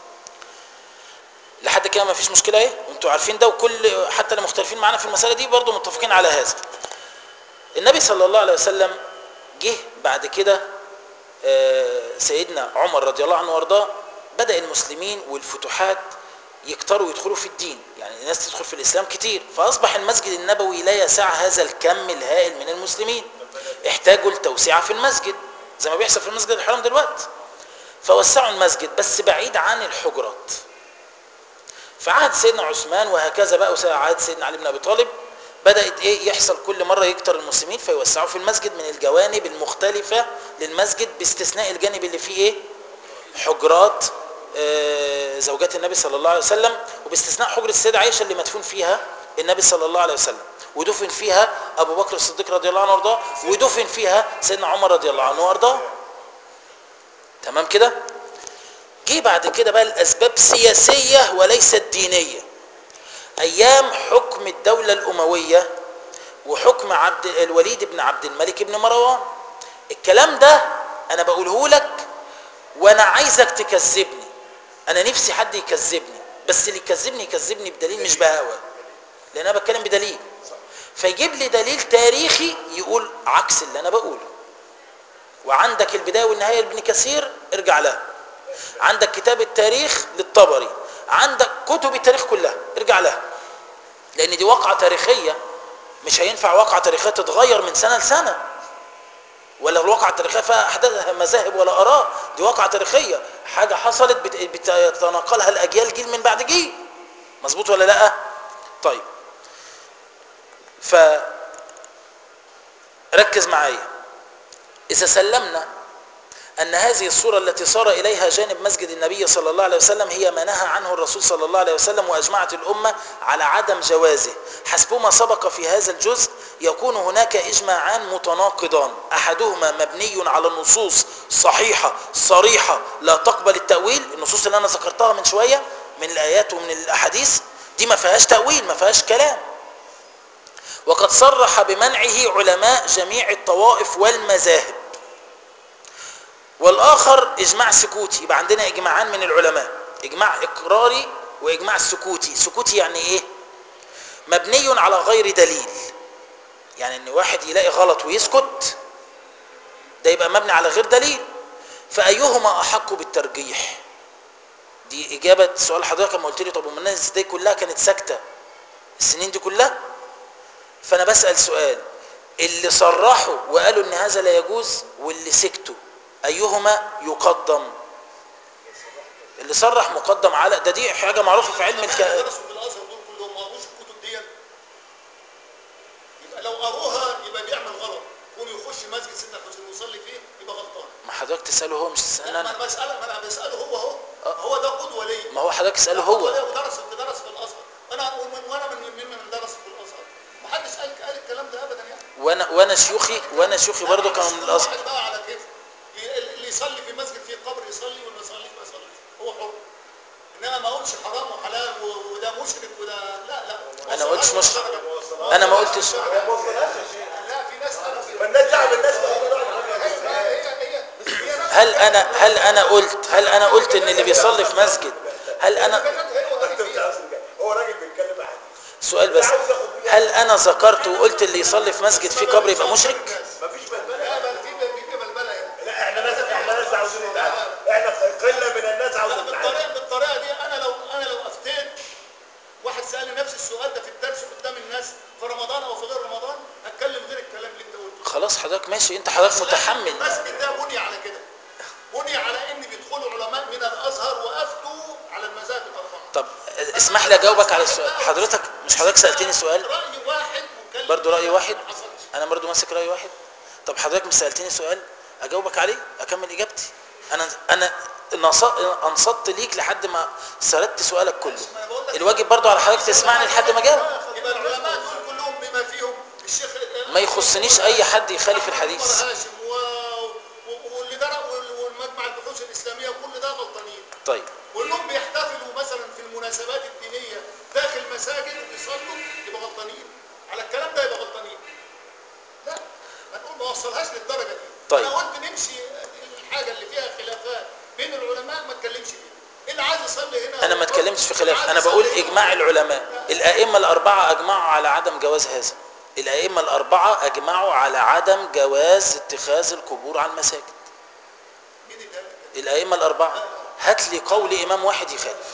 لحد كده ما فيش مشكله ايه وانتوا عارفين ده وكل حتى اللي مختلفين معانا في المساله دي برضو متفقين على هذا النبي صلى الله عليه وسلم جه بعد كده آه، سيدنا عمر رضي الله عنه وارضاه بدا المسلمين والفتوحات يكتروا يدخلوا في الدين يعني الناس تدخل في الاسلام كتير فاصبح المسجد النبوي لا يسع هذا الكم الهائل من المسلمين احتاجوا لتوسعه في المسجد زي ما بيحصل في المسجد الحرام دلوقتي فوسعوا المسجد بس بعيد عن الحجرات في عهد سيدنا عثمان وهكذا بقى وسا- عهد سيدنا علي بن ابي طالب بدات ايه يحصل كل مره يكتر المسلمين فيوسعوا في المسجد من الجوانب المختلفه للمسجد باستثناء الجانب اللي فيه ايه حجرات آه، زوجات النبي صلى الله عليه وسلم وباستثناء حجره السيده عائشه اللي مدفون فيها النبي صلى الله عليه وسلم ودفن فيها ابو بكر الصديق رضي الله عنه وارضاه ودفن فيها سيدنا عمر رضي الله عنه وارضاه تمام كده جه بعد كده بقى الاسباب سياسيه وليست دينيه ايام حكم الدوله الامويه وحكم عبد الوليد بن عبد الملك بن مروان الكلام ده انا بقوله لك وانا عايزك تكذبني انا نفسي حد يكذبني بس اللي يكذبني يكذبني بدليل مش بهوى لان انا بتكلم بدليل فيجيب لي دليل تاريخي يقول عكس اللي انا بقوله وعندك البدايه والنهايه لابن كثير ارجع لها عندك كتاب التاريخ للطبري عندك كتب التاريخ كلها ارجع لها لان دي واقعه تاريخيه مش هينفع واقعه تاريخيه تتغير من سنه لسنه ولا الواقعه التاريخيه فيها احداث مذاهب ولا اراء دي واقعه تاريخيه حاجه حصلت بت- بتتناقلها الاجيال جيل من بعد جيل مظبوط ولا لا طيب ف ركز معايا إذا سلمنا أن هذه الصورة التي صار إليها جانب مسجد النبي صلى الله عليه وسلم هي ما نهى عنه الرسول صلى الله عليه وسلم وأجمعت الأمة على عدم جوازه حسب ما سبق في هذا الجزء يكون هناك إجماعان متناقضان أحدهما مبني على النصوص صحيحة صريحة لا تقبل التأويل النصوص اللي أنا ذكرتها من شوية من الآيات ومن الأحاديث دي ما فيهاش تأويل ما فيهاش كلام وقد صرح بمنعه علماء جميع الطوائف والمذاهب والآخر إجماع سكوتي يبقى عندنا إجماعان من العلماء إجماع إقراري وإجماع سكوتي سكوتي يعني إيه مبني على غير دليل يعني إن واحد يلاقي غلط ويسكت ده يبقى مبني على غير دليل فأيهما أحق بالترجيح دي إجابة سؤال حضرتك لما قلت لي طب الناس دي كلها كانت ساكتة السنين دي كلها فأنا بسأل سؤال اللي صرحوا وقالوا إن هذا لا يجوز واللي سكتوا أيهما يقدم اللي صرح مقدم على ده دي حاجة معروفة في علم الك... الك... درسوا في الازهر دول كلهم ما قروش الكتب ديت يبقى لو قروها يبقى بيعمل غلط يقوم يخش مسجد سيدنا الحسين ويصلي فيه يبقى غلطان ما حضرتك تسأله هو مش تسألني لا أنا ما انا بساله ما انا بساله هو اهو آه. هو ده قدوه ليا ما هو حضرتك تسأله ده قدوة هو ليا ودرس درس في الازهر انا ومن وانا من ممن درس في الازهر ما حدش قال قال الكلام ده ابدا يعني وأنا وأنا شيوخي وأنا شيوخي برضه كانوا من الأزهر واحد بقى على كيفه ي- اللي يصلي في مسجد فيه قبر يصلي واللي ما يصليش ما يصليش هو حر انما ما اقولش حرام وحلال و- وده مشرك وده لا لا أنا ما قلتش وصلهاش مشرك. للدرجة. أنا ما قلتش ما وصلهاش يا شيخ لا في ناس قالوا كده فالناس دعوه بالناس هي هي هي هي نفس هل أنا هل أنا قلت هل أنا قلت إن اللي بيصلي في مسجد هل أنا انت بتعرف هو راجل بيتكلم احاديث سؤال بس هل أنا ذكرت وقلت اللي يصلي في مسجد فيه قبر يبقى مشرك مفيش بلبله لا بل في في بلبله هنا لا احنا ناس احنا ناس عاوزين نتعلم احنا قله من الناس لا عاوزين نتعلم بالطريقه بالطريقه دي انا لو انا لو افتيت واحد سالني نفس السؤال ده في الدرس قدام الناس في رمضان او في غير رمضان هتكلم غير الكلام اللي انت قلته خلاص حضرتك ماشي أنت حضرتك متحمل المسجد ده بني على كده بني على ان بيدخلوا علماء من الازهر وافتوا على المذاهب الاربعه طب اسمح لي أجاوبك على السؤال حضرتك مش حضرتك سألتني سؤال راي واحد مكلم برضو رأي واحد ما حصلش انا برضو ماسك راي واحد طب حضرتك مش سالتني سؤال اجاوبك عليه اكمل اجابتي انا انا نص- انصت ليك لحد ما سردت سؤالك كله ما أنا بقول لك- الواجب برضو على حضرتك تسمعني لحد ما اجاوب يبقى العلماء دول كلهم بما فيهم الشيخ ما يخصنيش اي حد يخالف الحديث عمر هاشم و... و- واللي درى وال- والمجمع البحوث الاسلاميه كل ده غلطانين طيب كلهم بيحتفلوا مثلا في المناسبات الدينيه داخل مساجد وبيصلوا يبقى غلطانين على الكلام ده يبقى غلطانين لا ما نقول ما وصلهاش للدرجه دي طيب. انا قلت نمشي الحاجه اللي فيها خلافات بين العلماء ما اتكلمش فيها اللي عايز يصلي هنا انا ما اتكلمتش في خلاف اللي انا عايز بقول يصلي هنا. اجماع العلماء الائمه الاربعه اجمعوا على عدم جواز هذا الائمه الاربعه اجمعوا على عدم جواز اتخاذ القبور على المساجد مين اللي قال كده؟ الائمه الاربعه هات لي قول امام واحد يخالف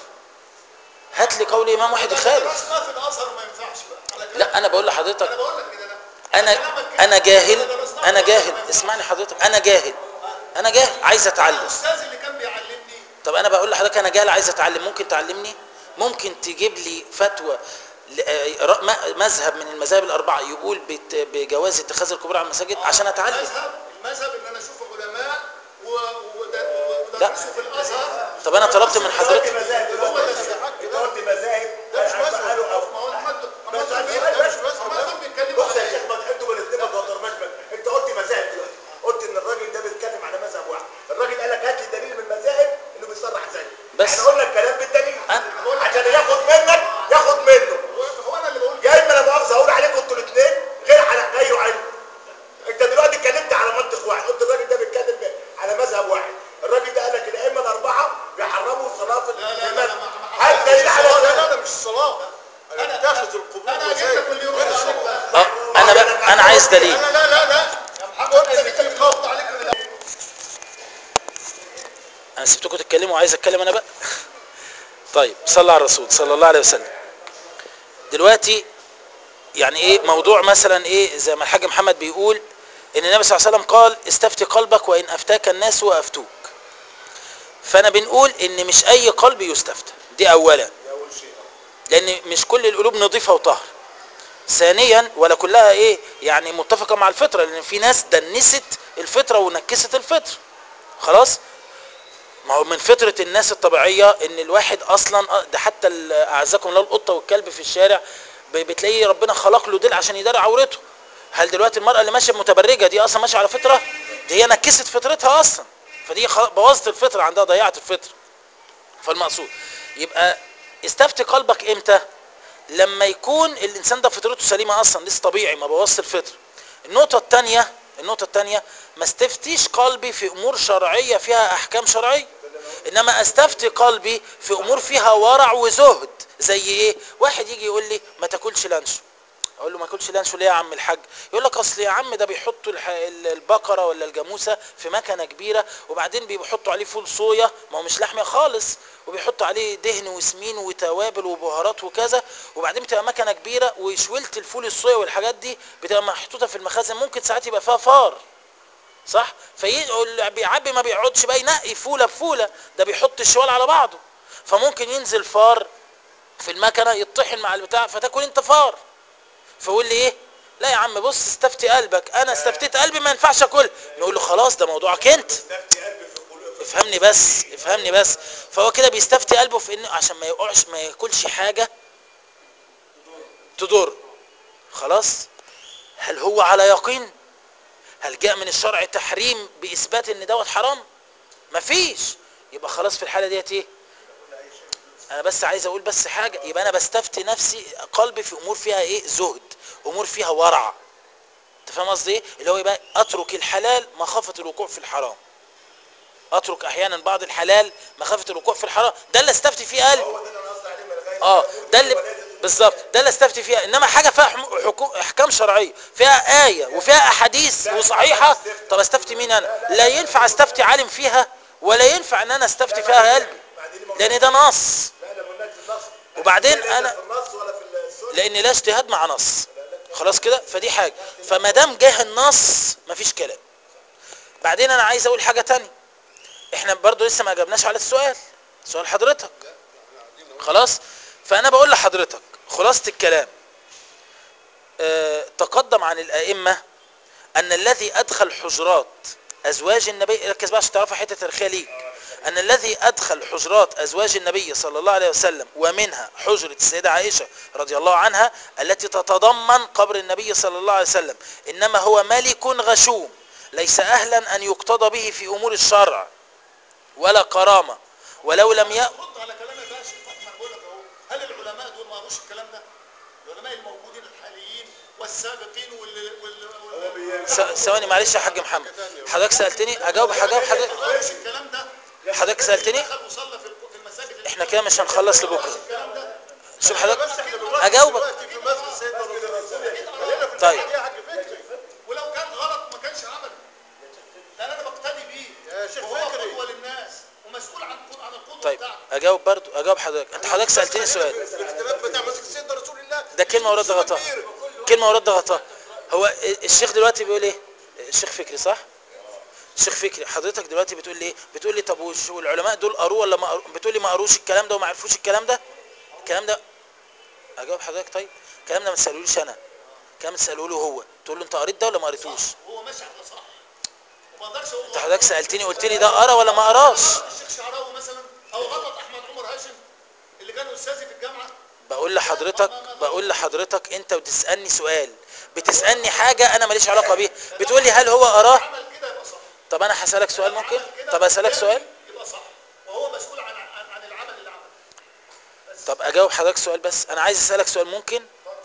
هات لي قول امام واحد يخالف ما في الازهر ما ينفعش بقى على كلام لا انا بقول انا لحضرتك بقول لك كده لا انا كلامك كده. انا جاهل إذا درسناه انا في الأزهر جاهل ما ينفعش. اسمعني حضرتك انا جاهل انا جاهل عايز اتعلم الاستاذ اللي كان بيعلمني طب انا بقول لحضرتك انا جاهل عايز اتعلم ممكن تعلمني ممكن تجيب لي فتوى ل- آه، ر- م- مذهب من المذاهب الاربعه يقول بت- بجواز اتخاذ القبور على المساجد عشان اتعلم المذهب المذهب ان انا اشوف علماء و- ود- ودرسوا في الازهر طب انا طلبت من دلوقتي حضرتك مذاهب هو ده دلوقتي الحق انت ده. قلت مذاهب ده مش قالوا مذهب أو- ما هو المد- ما هو بس ده سؤال ده بس مش مذهب ما دول بيتكلموا بص يا على شيخ إيه؟ ما انتوا الاثنين ما تضربناش بك انت قلت مذاهب دلوقتي قلت ان الراجل ده بيتكلم على مذهب واحد الراجل قال لك هات لي دليل من المذاهب انه بيصرح زي بس. احنا قلنا الكلام بالدليل أنا- عشان ياخد منك ياخد منه هو انا اللي بقول يا اما انا مؤاخذه اقول عليكم انتوا الاثنين غير على غيره علم انت دلوقتي اتكلمت على منطق واحد قلت الراجل ده بيتكلم على مذهب واحد الراجل ده قال لك الائمه الاربعه بيحرموا الصلاه في لا لا لا المسجد لا ما- ما- هل دليل على لا ذلك لا لا مش الصلاة انا اتخذ القبور انا جبت مساجد كل يوم غير عليك الصلاة بقى. اه عايز دليل لا لا لا لا يا محمد قلت ان في خوف عليك من الأول. انا سبتكم تتكلموا وعايز اتكلم انا بقى طيب صلى على الرسول صلى الله عليه وسلم دلوقتي يعني ايه موضوع مثلا ايه زي ما الحاج محمد بيقول ان النبي صلى الله عليه وسلم قال استفتي قلبك وان افتاك الناس وافتوك فانا بنقول ان مش اي قلب يستفتى دي اولا لان مش كل القلوب نظيفه وطهر ثانيا ولا كلها ايه يعني متفقه مع الفطره لان في ناس دنست الفطره ونكست الفطره خلاص ما هو من فطره الناس الطبيعيه ان الواحد اصلا ده حتى ال- اعزكم الله القطه والكلب في الشارع ب- بتلاقيه ربنا خلق له ديل عشان يدار عورته هل دلوقتي المراه اللي ماشيه متبرجه دي اصلا ماشيه على فطره دي هي نكست فطرتها اصلا فدي خل- بوظت الفطره عندها ضيعت الفطره فالمقصود يبقى استفتي قلبك امتى لما يكون الانسان ده فطرته سليمه اصلا لسه طبيعي ما بوظش الفطره النقطه الثانيه النقطه الثانيه ما استفتيش قلبي في امور شرعيه فيها احكام شرعيه انما استفتي قلبي في امور فيها ورع وزهد زي ايه واحد يجي يقول لي ما تاكلش لانشو اقول له ما اكلش لانشو ليه يا عم الحاج يقول لك اصل يا عم ده بيحطوا الح- ال- البقره ولا الجاموسه في مكنه كبيره وبعدين بيحطوا عليه فول صويا ما هو مش لحمه خالص وبيحطوا عليه دهن وسمين وتوابل وبهارات وكذا وبعدين بتبقى مكنه كبيره وشويله الفول الصويا والحاجات دي بتبقى محطوطه في المخازن ممكن ساعات يبقى فيها فار صح فيقول بيعبي ما بيقعدش بقى ينقي فوله بفوله ده بيحط الشوال على بعضه فممكن ينزل فار في المكنه يطحن مع البتاع فتاكل انت فار فيقول لي ايه لا يا عم بص استفتي قلبك انا استفتيت قلبي ما ينفعش اكل نقول له خلاص ده موضوعك انت استفتي قلبي في قلوب في افهمني بس افهمني بس فهو كده بيستفتي قلبه في انه عشان ما يقعش ما ياكلش حاجه تضر خلاص هل هو على يقين هل جاء من الشرع تحريم باثبات ان دوت حرام مفيش يبقى خلاص في الحاله ديت ايه انا بس عايز اقول بس حاجه يبقى انا بستفتي نفسي قلبي في امور فيها ايه زهد امور فيها ورع انت فاهم قصدي ايه اللي هو يبقى اترك الحلال مخافه الوقوع في الحرام اترك احيانا بعض الحلال مخافه الوقوع في الحرام ده اللي استفتي فيه قلبي هو ده اللي انا قصدي عليه من الغايه اه ده اللي بالظبط ده اللي استفتي فيها انما حاجه فيها حم- حكو- احكام شرعيه فيها ايه وفيها احاديث وصحيحه طب استفتي مين انا لا ينفع استفتي عالم فيها ولا ينفع ان انا استفتي فيها قلبي لان ده نص لا انا ما قلناش في النص وبعدين لا أنا- في النص ولا في السنه لان لا اجتهاد مع نص خلاص كده فدي حاجه فما دام جه النص مفيش كلام بعدين انا عايز اقول حاجه تانية احنا برضو لسه ما جبناش على السؤال سؤال حضرتك خلاص فانا بقول لحضرتك خلاصه الكلام آه، تقدم عن الائمه ان الذي ادخل حجرات ازواج النبي ركز بقى عشان تعرفوا حته تاريخيه ليه ان الذي ادخل حجرات ازواج النبي صلى الله عليه وسلم ومنها حجره السيده عائشه رضي الله عنها التي تتضمن قبر النبي صلى الله عليه وسلم انما هو ملك غشوم ليس اهلا ان يقتضى به في امور الشرع ولا كرامه ولو لم ي... رد على كلام يا باشا طب ما أنا بقول لك اهو هل العلماء دول ما قروش الكلام ده؟ العلماء الموجودين الحاليين والسابقين وال وال س- ثواني معلش يا حاج محمد حضرتك سالتني اجاوب هجاوب حضرتك ما قروش الكلام ده حضرتك سالتني دخل وصلى في الك- في المساجد اللي احنا كده مش هنخلص لبكره الكلام ده شوف حضرتك بس احنا دلوقتي اجاوبك دلوقتي في مسجد سيدنا الرسول خلينا في طيب. الحاجة يا حاج فكري ولو كان غلط ما كانش عمله لان انا بقتدي بيه يا شيخ وهو فكري. قدوه للناس ومسؤول عن عن القدوه طيب بتاعته اجاوب برضو اجاوب حضرتك انت حضرتك سالتني سؤال في الاختلاف بتاع مسجد سيدنا رسول الله ده كلمه ورد غطاء كلمه ورد غطاء هو الشيخ دلوقتي بيقول ايه الشيخ فكري صح الشيخ فكري حضرتك دلوقتي بتقول لي ايه بتقول لي طب وش- والعلماء دول قروه ولا ما قرو- بتقول لي ما قروش الكلام ده وما عرفوش الكلام ده الكلام ده اجاوب حضرتك طيب الكلام ده ما تسالوليش انا الكلام ده تسالوه له هو تقول له انت قريت ده ولا ما قريتوش وهو ماشي على صح وما اقدرش اقول انت حضرتك سالتني قلت لي ده قرا ولا ما قراش غلط الشيخ شعراوي مثلا او غلط احمد عمر هاشم اللي كان استاذي في الجامعه بقول لحضرتك بقول لحضرتك انت بتسالني سؤال بتسالني حاجه انا ماليش علاقه بيها بتقول لي هل هو قراه عمل كده يبقى صح طب انا هسالك سؤال ممكن عمل كده طب اسالك قدامي سؤال يبقى صح وهو مسؤول عن عن, عن العمل اللي عمله طب اجاوب حضرتك سؤال بس انا عايز اسالك سؤال ممكن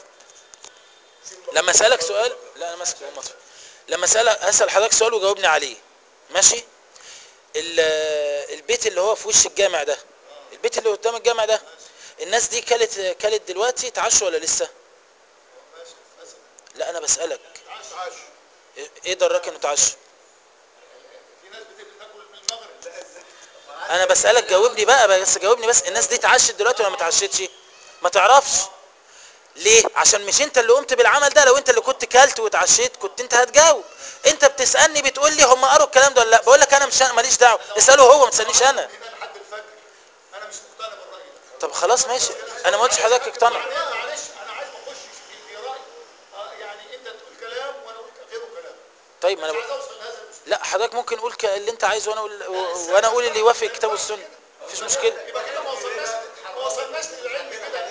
لما اسالك سؤال لا انا ماسك المطفى لما اسال اسال حضرتك سؤال وجاوبني عليه ماشي ال- البيت اللي هو في وش الجامع ده البيت اللي قدام الجامع ده الناس دي كلت كلت دلوقتي تعشوا ولا لسه لا انا بسالك بتتعشى ايه دراك انه تعشى في ناس بتاكل من المغرب انا بسالك جاوبني بقى بس جاوبني بس الناس دي اتعشت دلوقتي ولا ما اتعشتش ما تعرفش ليه عشان مش انت اللي قمت بالعمل ده لو انت اللي كنت كلت واتعشيت كنت انت هتجاوب انت بتسالني بتقول لي هم قروا الكلام ده ولا لا بقول لك انا مش ماليش دعوه اساله هو ما تسالنيش انا كده لحد الفجر انا مش مقتنع بالراي ده طب خلاص ماشي انا ما قلتش حضرتك اقتنع بعدين معلش انا عايز ما اخشش في في راي آه، يعني انت تقول كلام وانا اقول غيره كلام طيب ما مش انا عايز اوصل لهذا المستوى لا حضرتك ممكن قول ك- اللي انت عايزه وانا اقول و- وانا اقول اللي يوافق الكتاب والسنه مفيش مشكله يبقى كده ما وصلناش ما وصلناش للعلم كده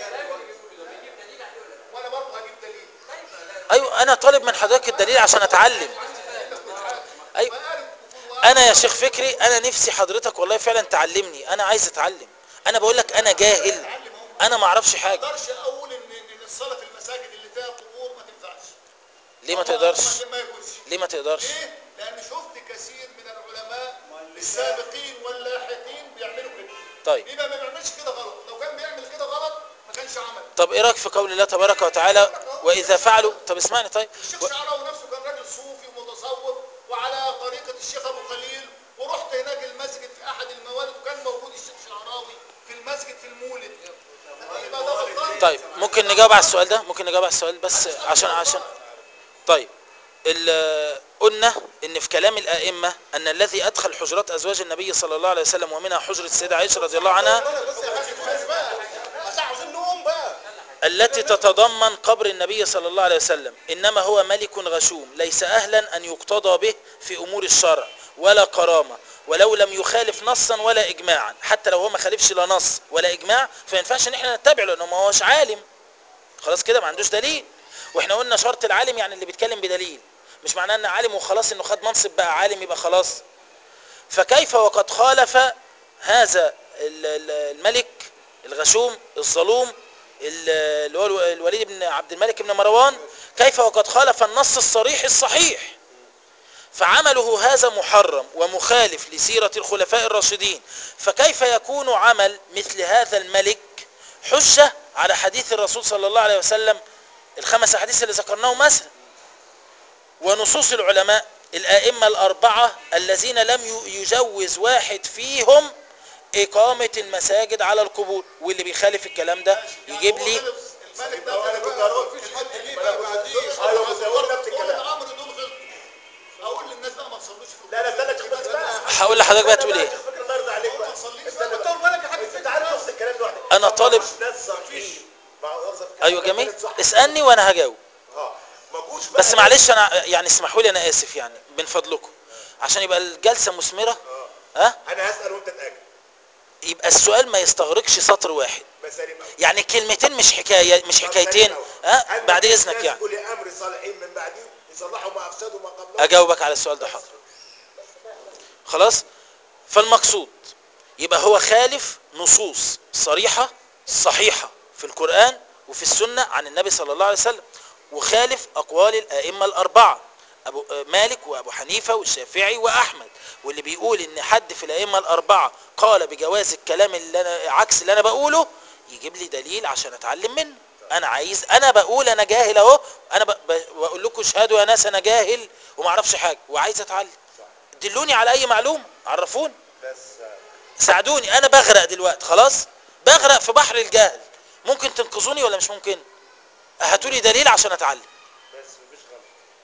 وانا برضه هجيب دليل ايوه انا طالب من حضرتك الدليل عشان اتعلم ايوه وقالب انا يا شيخ فكري انا نفسي حضرتك والله فعلا تعلمني انا عايز اتعلم انا بقول لك انا جاهل انا ما اعرفش ما حاجه اقدرش اقول ان ان الصلاه في المساجد اللي فيها قبور ما تنفعش ليه ما والله تقدرش ما يجوزش ليه ما تقدرش ليه؟ لان شفت كثير من العلماء السابقين واللاحقين بيعملوا كده طيب يبقى ما بيعملش كده غلط لو كان بيعمل كده غلط ما كانش عمل طب ايه رايك في قول الله تبارك وتعالى واذا فعلوا طب اسمعني طيب الشيخ شعراوي نفسه كان راجل صوفي ومتصوف وعلى طريقه الشيخ ابو خليل ورحت هناك المسجد في احد الموالد وكان موجود الشيخ شعراوي في المسجد في المولد يبقى ده غلطان طيب ممكن نجاوب على السؤال ده ممكن نجاوب على السؤال بس عشان عشان طيب ال- قلنا ان في كلام الائمه ان الذي ادخل حجرات ازواج النبي صلى الله عليه وسلم ومنها حجره السيده عائشه رضي الله عنها بس يا حاج بس بقى بس عاوزين نقوم بقى التي تتضمن قبر النبي صلى الله عليه وسلم انما هو ملك غشوم ليس اهلا ان يقتضى به في امور الشرع ولا كرامه ولو لم يخالف نصا ولا اجماعا حتى لو هو ما خالفش لا نص ولا اجماع فما ينفعش ان احنا نتبعه لانه ما هوش عالم خلاص كده ما عندوش دليل واحنا قلنا شرط العالم يعني اللي بيتكلم بدليل مش معناه ان عالم وخلاص انه خد منصب بقى عالم يبقى خلاص فكيف وقد خالف هذا ال- ال- الملك الغشوم الظلوم ال- اللي هو الو- الوليد بن عبد الملك بن مروان كيف وقد خالف النص الصريح الصحيح فعمله هذا محرم ومخالف لسيرة الخلفاء الراشدين فكيف يكون عمل مثل هذا الملك حجة على حديث الرسول صلى الله عليه وسلم الخمس أحاديث اللي ذكرناهم مثلا ونصوص العلماء الآئمة الأربعة الذين لم ي- يجوز واحد فيهم إقامة المساجد على القبور واللي بيخالف الكلام ده يجيب لي الملك هو انا ده كنت بقى هروح مفيش حد ليه ما أنا بقى كنت بعديه هسأل- ايوه كنت هقول نفس دول الكلام الامر دول غلطوا اقول للناس بقى ما تصلوش في لا لا القبور. استنى تشوف بس بقى هقول لحضرتك بقى تقول ايه فكرة الله يرضى عليك بقى ما تصليش استنى بقى. بقى طول بالك يا حاج انت عارف نفس الكلام لوحدك أنا طب طالب- مفيش ناس صحيحين مع مؤاخذة في الكلام أيوة ده جميل كانت صح. اسألني وأنا هجاوب اه ما جوش بقى بس معلش أنا يعني اسمحوا لي أنا آسف يعني من فضلكم عشان يبقى الجلسة مثمرة ها انا هسأل وانت تأجل يبقى السؤال ما يستغرقش سطر واحد مسالم قوي يعني كلمتين مش حكاية مش حكايتين ها بعد إذنك يعني اولي امر صالحين من بعدهم يصلحوا ما افسدوا ما قبلهم أجاوبك على السؤال ده حاضر خلاص فالمقصود يبقى هو خالف نصوص صريحة صحيحة في القرآن وفي السنة عن النبي صلى الله عليه وسلم وخالف أقوال الأئمة الأربعة أبو آه، مالك وأبو حنيفة والشافعي وأحمد واللي بيقول إن حد في الأئمة الأربعة قال بجواز الكلام اللي أنا عكس اللي أنا بقوله يجيب لي دليل عشان أتعلم منه أنا عايز أنا بقول أنا جاهل أهو أنا ب- ب- بقول لكم اشهدوا يا ناس أنا جاهل وما أعرفش حاجة وعايز أتعلم دلوني على أي معلومة عرفوني بس ساعدوني انا بغرق دلوقتي خلاص بغرق في بحر الجهل ممكن تنقذوني ولا مش ممكن هاتوا لي دليل عشان اتعلم بس مفيش غلط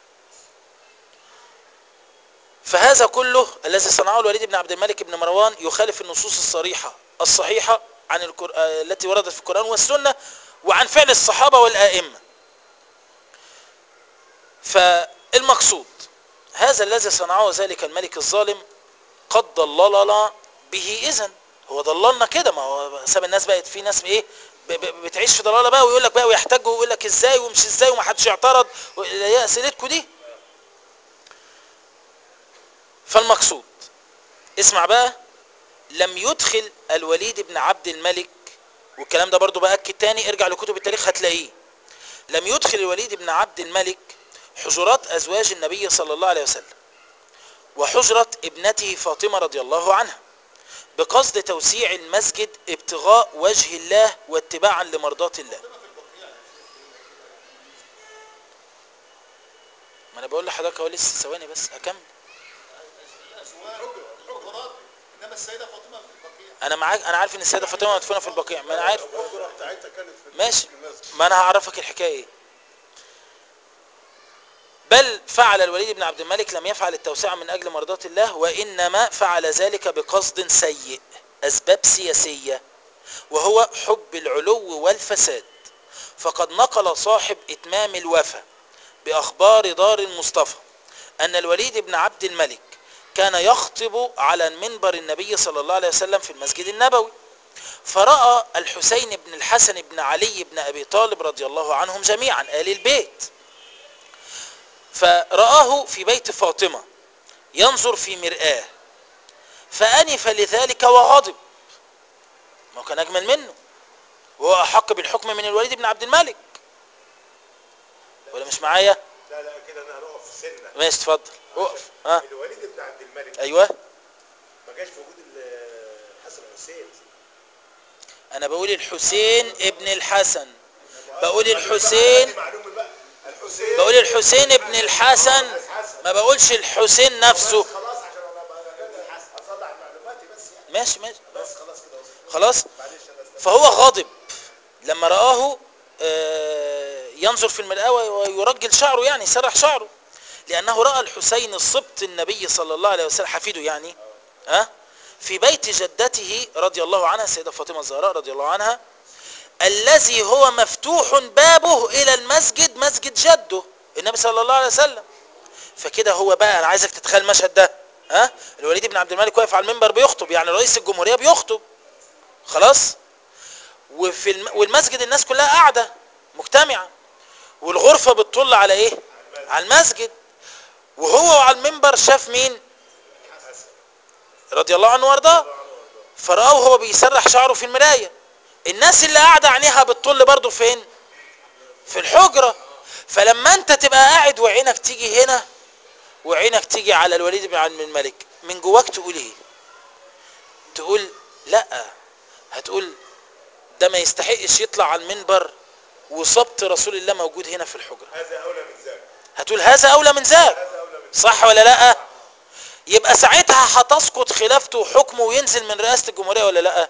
فهذا كله الذي صنعه الوليد بن عبد الملك بن مروان يخالف النصوص الصريحة الصحيحة عن الكر... آه، التي وردت في القرآن والسنة وعن فعل الصحابة والآئمة فالمقصود هذا الذي صنعه ذلك الملك الظالم قد ضللنا به اذا هو ضللنا كده ما هو ساب الناس بقت في ناس ايه ب- ب- بتعيش في ضلاله بقى ويقول لك بقى ويحتجوا ويقول لك ازاي ومش ازاي وما حدش يعترض و- هي اسئلتكم دي فالمقصود اسمع بقى لم يدخل الوليد بن عبد الملك والكلام ده برضو بأكد تاني ارجع لكتب التاريخ هتلاقيه لم يدخل الوليد بن عبد الملك حجرات أزواج النبي صلى الله عليه وسلم وحجرة ابنته فاطمة رضي الله عنها بقصد توسيع المسجد ابتغاء وجه الله واتباعا لمرضاة الله ما انا بقول لحضرتك اهو لسه ثواني بس اكمل الازواج الحجرات انما السيده فاطمه في البقيع انا معاك انا عارف ان السيده فاطمه مدفونه في البقيع ما انا عارف الحجره بتاعتها كانت في ماشي في المسجد ما انا هعرفك الحكايه ايه بل فعل الوليد بن عبد الملك لم يفعل التوسعة من أجل مرضاة الله وإنما فعل ذلك بقصد سيء أسباب سياسية وهو حب العلو والفساد فقد نقل صاحب إتمام الوفا بأخبار دار المصطفى أن الوليد بن عبد الملك كان يخطب على منبر النبي صلى الله عليه وسلم في المسجد النبوي فرأى الحسين بن الحسن بن علي بن أبي طالب رضي الله عنهم جميعا آل البيت فرآه في بيت فاطمة ينظر في مرآة فأنف لذلك وغضب ما هو كان أجمل منه وهو أحق بالحكم من الوليد بن عبد الملك ولا مش معايا لا لا كده انا هنقف في سنه ماشي اتفضل اقف ها الوليد بن عبد الملك ايوه ما جاش في وجود ال- الحسن والحسين انا بقول الحسين ابن الحسن بقول معلومة بقى، الحسين دي معلومه بقى الحسين بقول الحسين ابن الحسن ما بقولش الحسين نفسه بس خلاص عشان انا بقى أنا كده اصلح معلوماتي بس يعني ماشي ماشي بس خلاص كده وصلت. خلاص معلش انا استنى. فهو غاضب لما رآه آه، ينظر في المرآة ويرجل شعره يعني يسرح شعره لأنه رأى الحسين الصبت النبي صلى الله عليه وسلم حفيده يعني ها في بيت جدته رضي الله عنها السيدة فاطمة الزهراء رضي الله عنها الذي هو مفتوح بابه إلى المسجد مسجد جده النبي صلى الله عليه وسلم فكده هو بقى أنا عايزك تتخيل المشهد ده ها الوليد بن عبد الملك واقف على المنبر بيخطب يعني رئيس الجمهورية بيخطب خلاص وفي الم... والمسجد الناس كلها قاعده مجتمعه والغرفه بتطل على ايه على المسجد وهو على المنبر شاف مين رضي الله عنه وارضاه فرآه وهو بيسرح شعره في المرايه الناس اللي قاعده عينيها بتطل برضه فين في الحجره فلما انت تبقى قاعد وعينك تيجي هنا وعينك تيجي على الوليد بن عبد الملك من جواك تقول ايه تقول لا هتقول ده ما يستحقش يطلع على المنبر وصبت رسول الله موجود هنا في الحجرة هذا اولى من ذاك هتقول هذا أولى من ذاك هذا اولى من صح ولا لا يبقى ساعتها هتسقط خلافته وحكمه وينزل من رئاسة الجمهورية ولا لا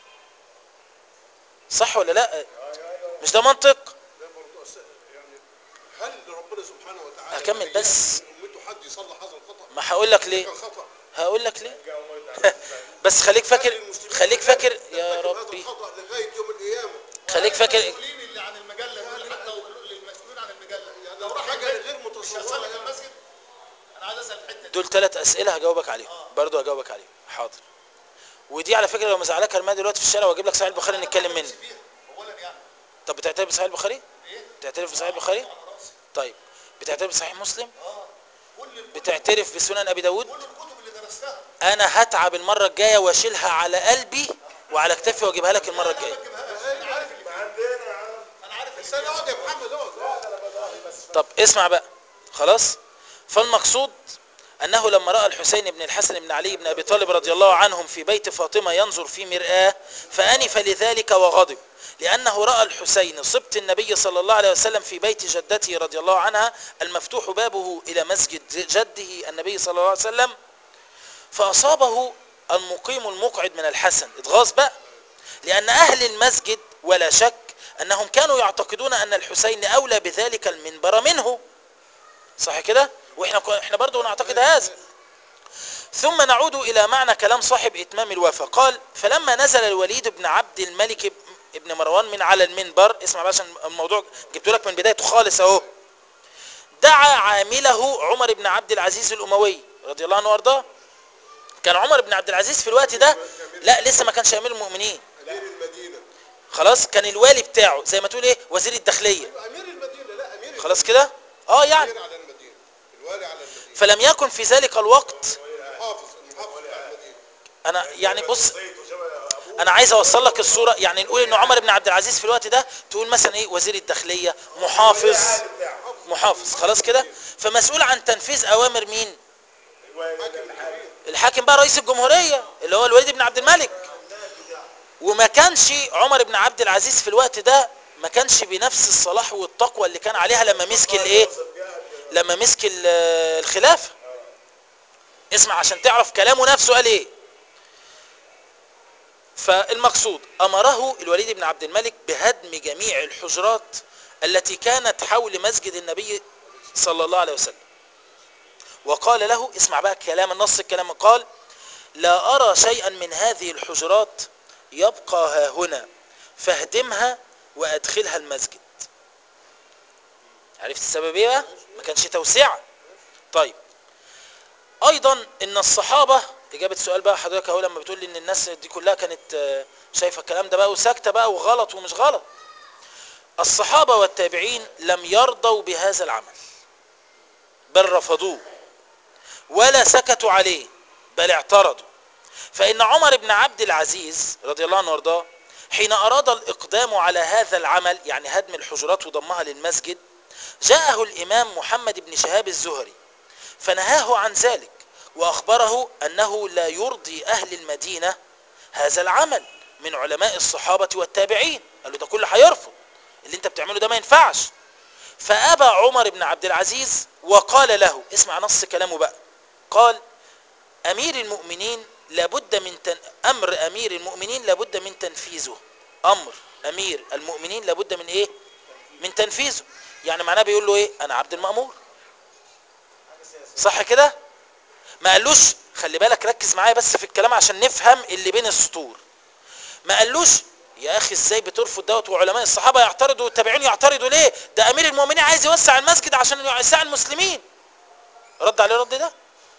صح ولا لا مش ده منطق ده برضه أس- يعني هل ربنا سبحانه وتعالى هكمل يأتي بس. من امته حد يصلح هذا الخطا؟ ما هقول لك ليه كان خطا هقول لك ليه ذاك أمر الدعوة. بس خليك فاكر هل المسلمين خليك فاكر يرتكب يا هذا ربي الخطا لغايه يوم القيامه خليك فاكر المسؤولين اللي عن المجله دول حتى المسؤولين عن المجله يعني لو راح حاجه البيت غير مش متصوره هيصلي في يعني. المسجد انا عايز اسال الحته دي دول ثلاث اسئله هجاوبك عليهم برضه هجاوبك عليهم حاضر ودي على فكره لو مزعلاك ارميها دلوقتي في الشارع واجيب لك صحيح البخاري نتكلم منه فيها اولا يعني طب بتعترف بصحيح البخاري ايه بتعترف بصحيح البخاري على راسي طيب بتعترف بصحيح مسلم اه كل كل بتعترف بسنن ابي داود كل الكتب اللي درستها انا هتعب المره الجايه واشيلها على قلبي وعلى كتفي واجيبها لك المره لا ما الجايه تجيبهاش انا عارف اللي ما فيها عندنا يا عم انا عارف اللي بس انا فيها اقعد يا محمد اقعد لا انا بضاعي بس طب اسمع بقى خلاص فالمقصود أنه لما رأى الحسين بن الحسن بن علي بن أبي طالب رضي الله عنهم في بيت فاطمة ينظر في مرآة فأنف لذلك وغضب لأنه رأى الحسين صبت النبي صلى الله عليه وسلم في بيت جدته رضي الله عنها المفتوح بابه إلى مسجد جده النبي صلى الله عليه وسلم فأصابه المقيم المقعد من الحسن اتغاظ بقى لأن أهل المسجد ولا شك أنهم كانوا يعتقدون أن الحسين أولى بذلك المنبر منه صح كده واحنا كو- احنا برضه نعتقد هذا ثم نعود الى معنى كلام صاحب اتمام الوفا قال فلما نزل الوليد بن عبد الملك ب- ابن مروان من على المنبر اسمع بقى عشان الموضوع جبت لك من بدايته خالص اهو دعا عامله عمر بن عبد العزيز الاموي رضي الله عنه وارضاه كان عمر بن عبد العزيز في الوقت ده لا لسه ما كانش امير المؤمنين امير المدينه خلاص كان الوالي بتاعه زي ما تقول ايه وزير الداخليه امير المدينه لا امير خلاص كده اه يعني الامير على المدينه الوالي على المدينه فلم يكن في ذلك الوقت المحافظ المحافظ بتاع المدينه انا يعني بص صيت وشبه ابوه انا عايز اوصل لك الصوره يعني نقول ان عمر بن عبد العزيز في الوقت ده تقول مثلا ايه وزير الداخليه محافظ العالم بتاعه محافظ خلاص كده فمسؤول عن تنفيذ اوامر مين الحاكم الحاكم بقى رئيس الجمهوريه اللي هو الوليد بن عبد الملك وما كانش عمر بن عبد العزيز في الوقت ده ما كانش بنفس الصلاح والتقوى اللي كان عليها لما مسك الايه لما مسك ال- الخلافة اسمع عشان تعرف كلامه نفسه قال ايه فالمقصود امره الوليد بن عبد الملك بهدم جميع الحجرات التي كانت حول مسجد النبي صلى الله عليه وسلم وقال له اسمع بقى كلام النص الكلام قال لا أرى شيئا من هذه الحجرات يبقى ها هنا فاهدمها وأدخلها المسجد عرفت السبب ايه بقى؟ ما كانش توسعة طيب أيضا إن الصحابة إجابة سؤال بقى حضرتك أهو لما بتقول لي إن الناس دي كلها كانت آه، شايفة الكلام ده بقى وساكتة بقى وغلط ومش غلط الصحابة والتابعين لم يرضوا بهذا العمل بل رفضوه ولا سكتوا عليه بل اعترضوا فإن عمر بن عبد العزيز رضي الله عنه وارضاه حين أراد الإقدام على هذا العمل يعني هدم الحجرات وضمها للمسجد جاءه الإمام محمد بن شهاب الزهري فنهاه عن ذلك وأخبره أنه لا يرضي أهل المدينة هذا العمل من علماء الصحابة والتابعين قال له ده كله هيرفض اللي انت بتعمله ده ما ينفعش فأبى عمر بن عبد العزيز وقال له اسمع نص كلامه بقى قال أمير المؤمنين لابد من تن... أمر أمير المؤمنين لابد من تنفيذه أمر أمير المؤمنين لابد من إيه من تنفيذه يعني معناه بيقول له إيه أنا عبد المأمور صح كده ما قالوش خلي بالك ركز معايا بس في الكلام عشان نفهم اللي بين السطور ما قالوش يا اخي ازاي بترفض دوت وعلماء الصحابه يعترضوا والتابعين يعترضوا ليه ده امير المؤمنين عايز يوسع المسجد عشان يساعد المسلمين رد عليه الرد ده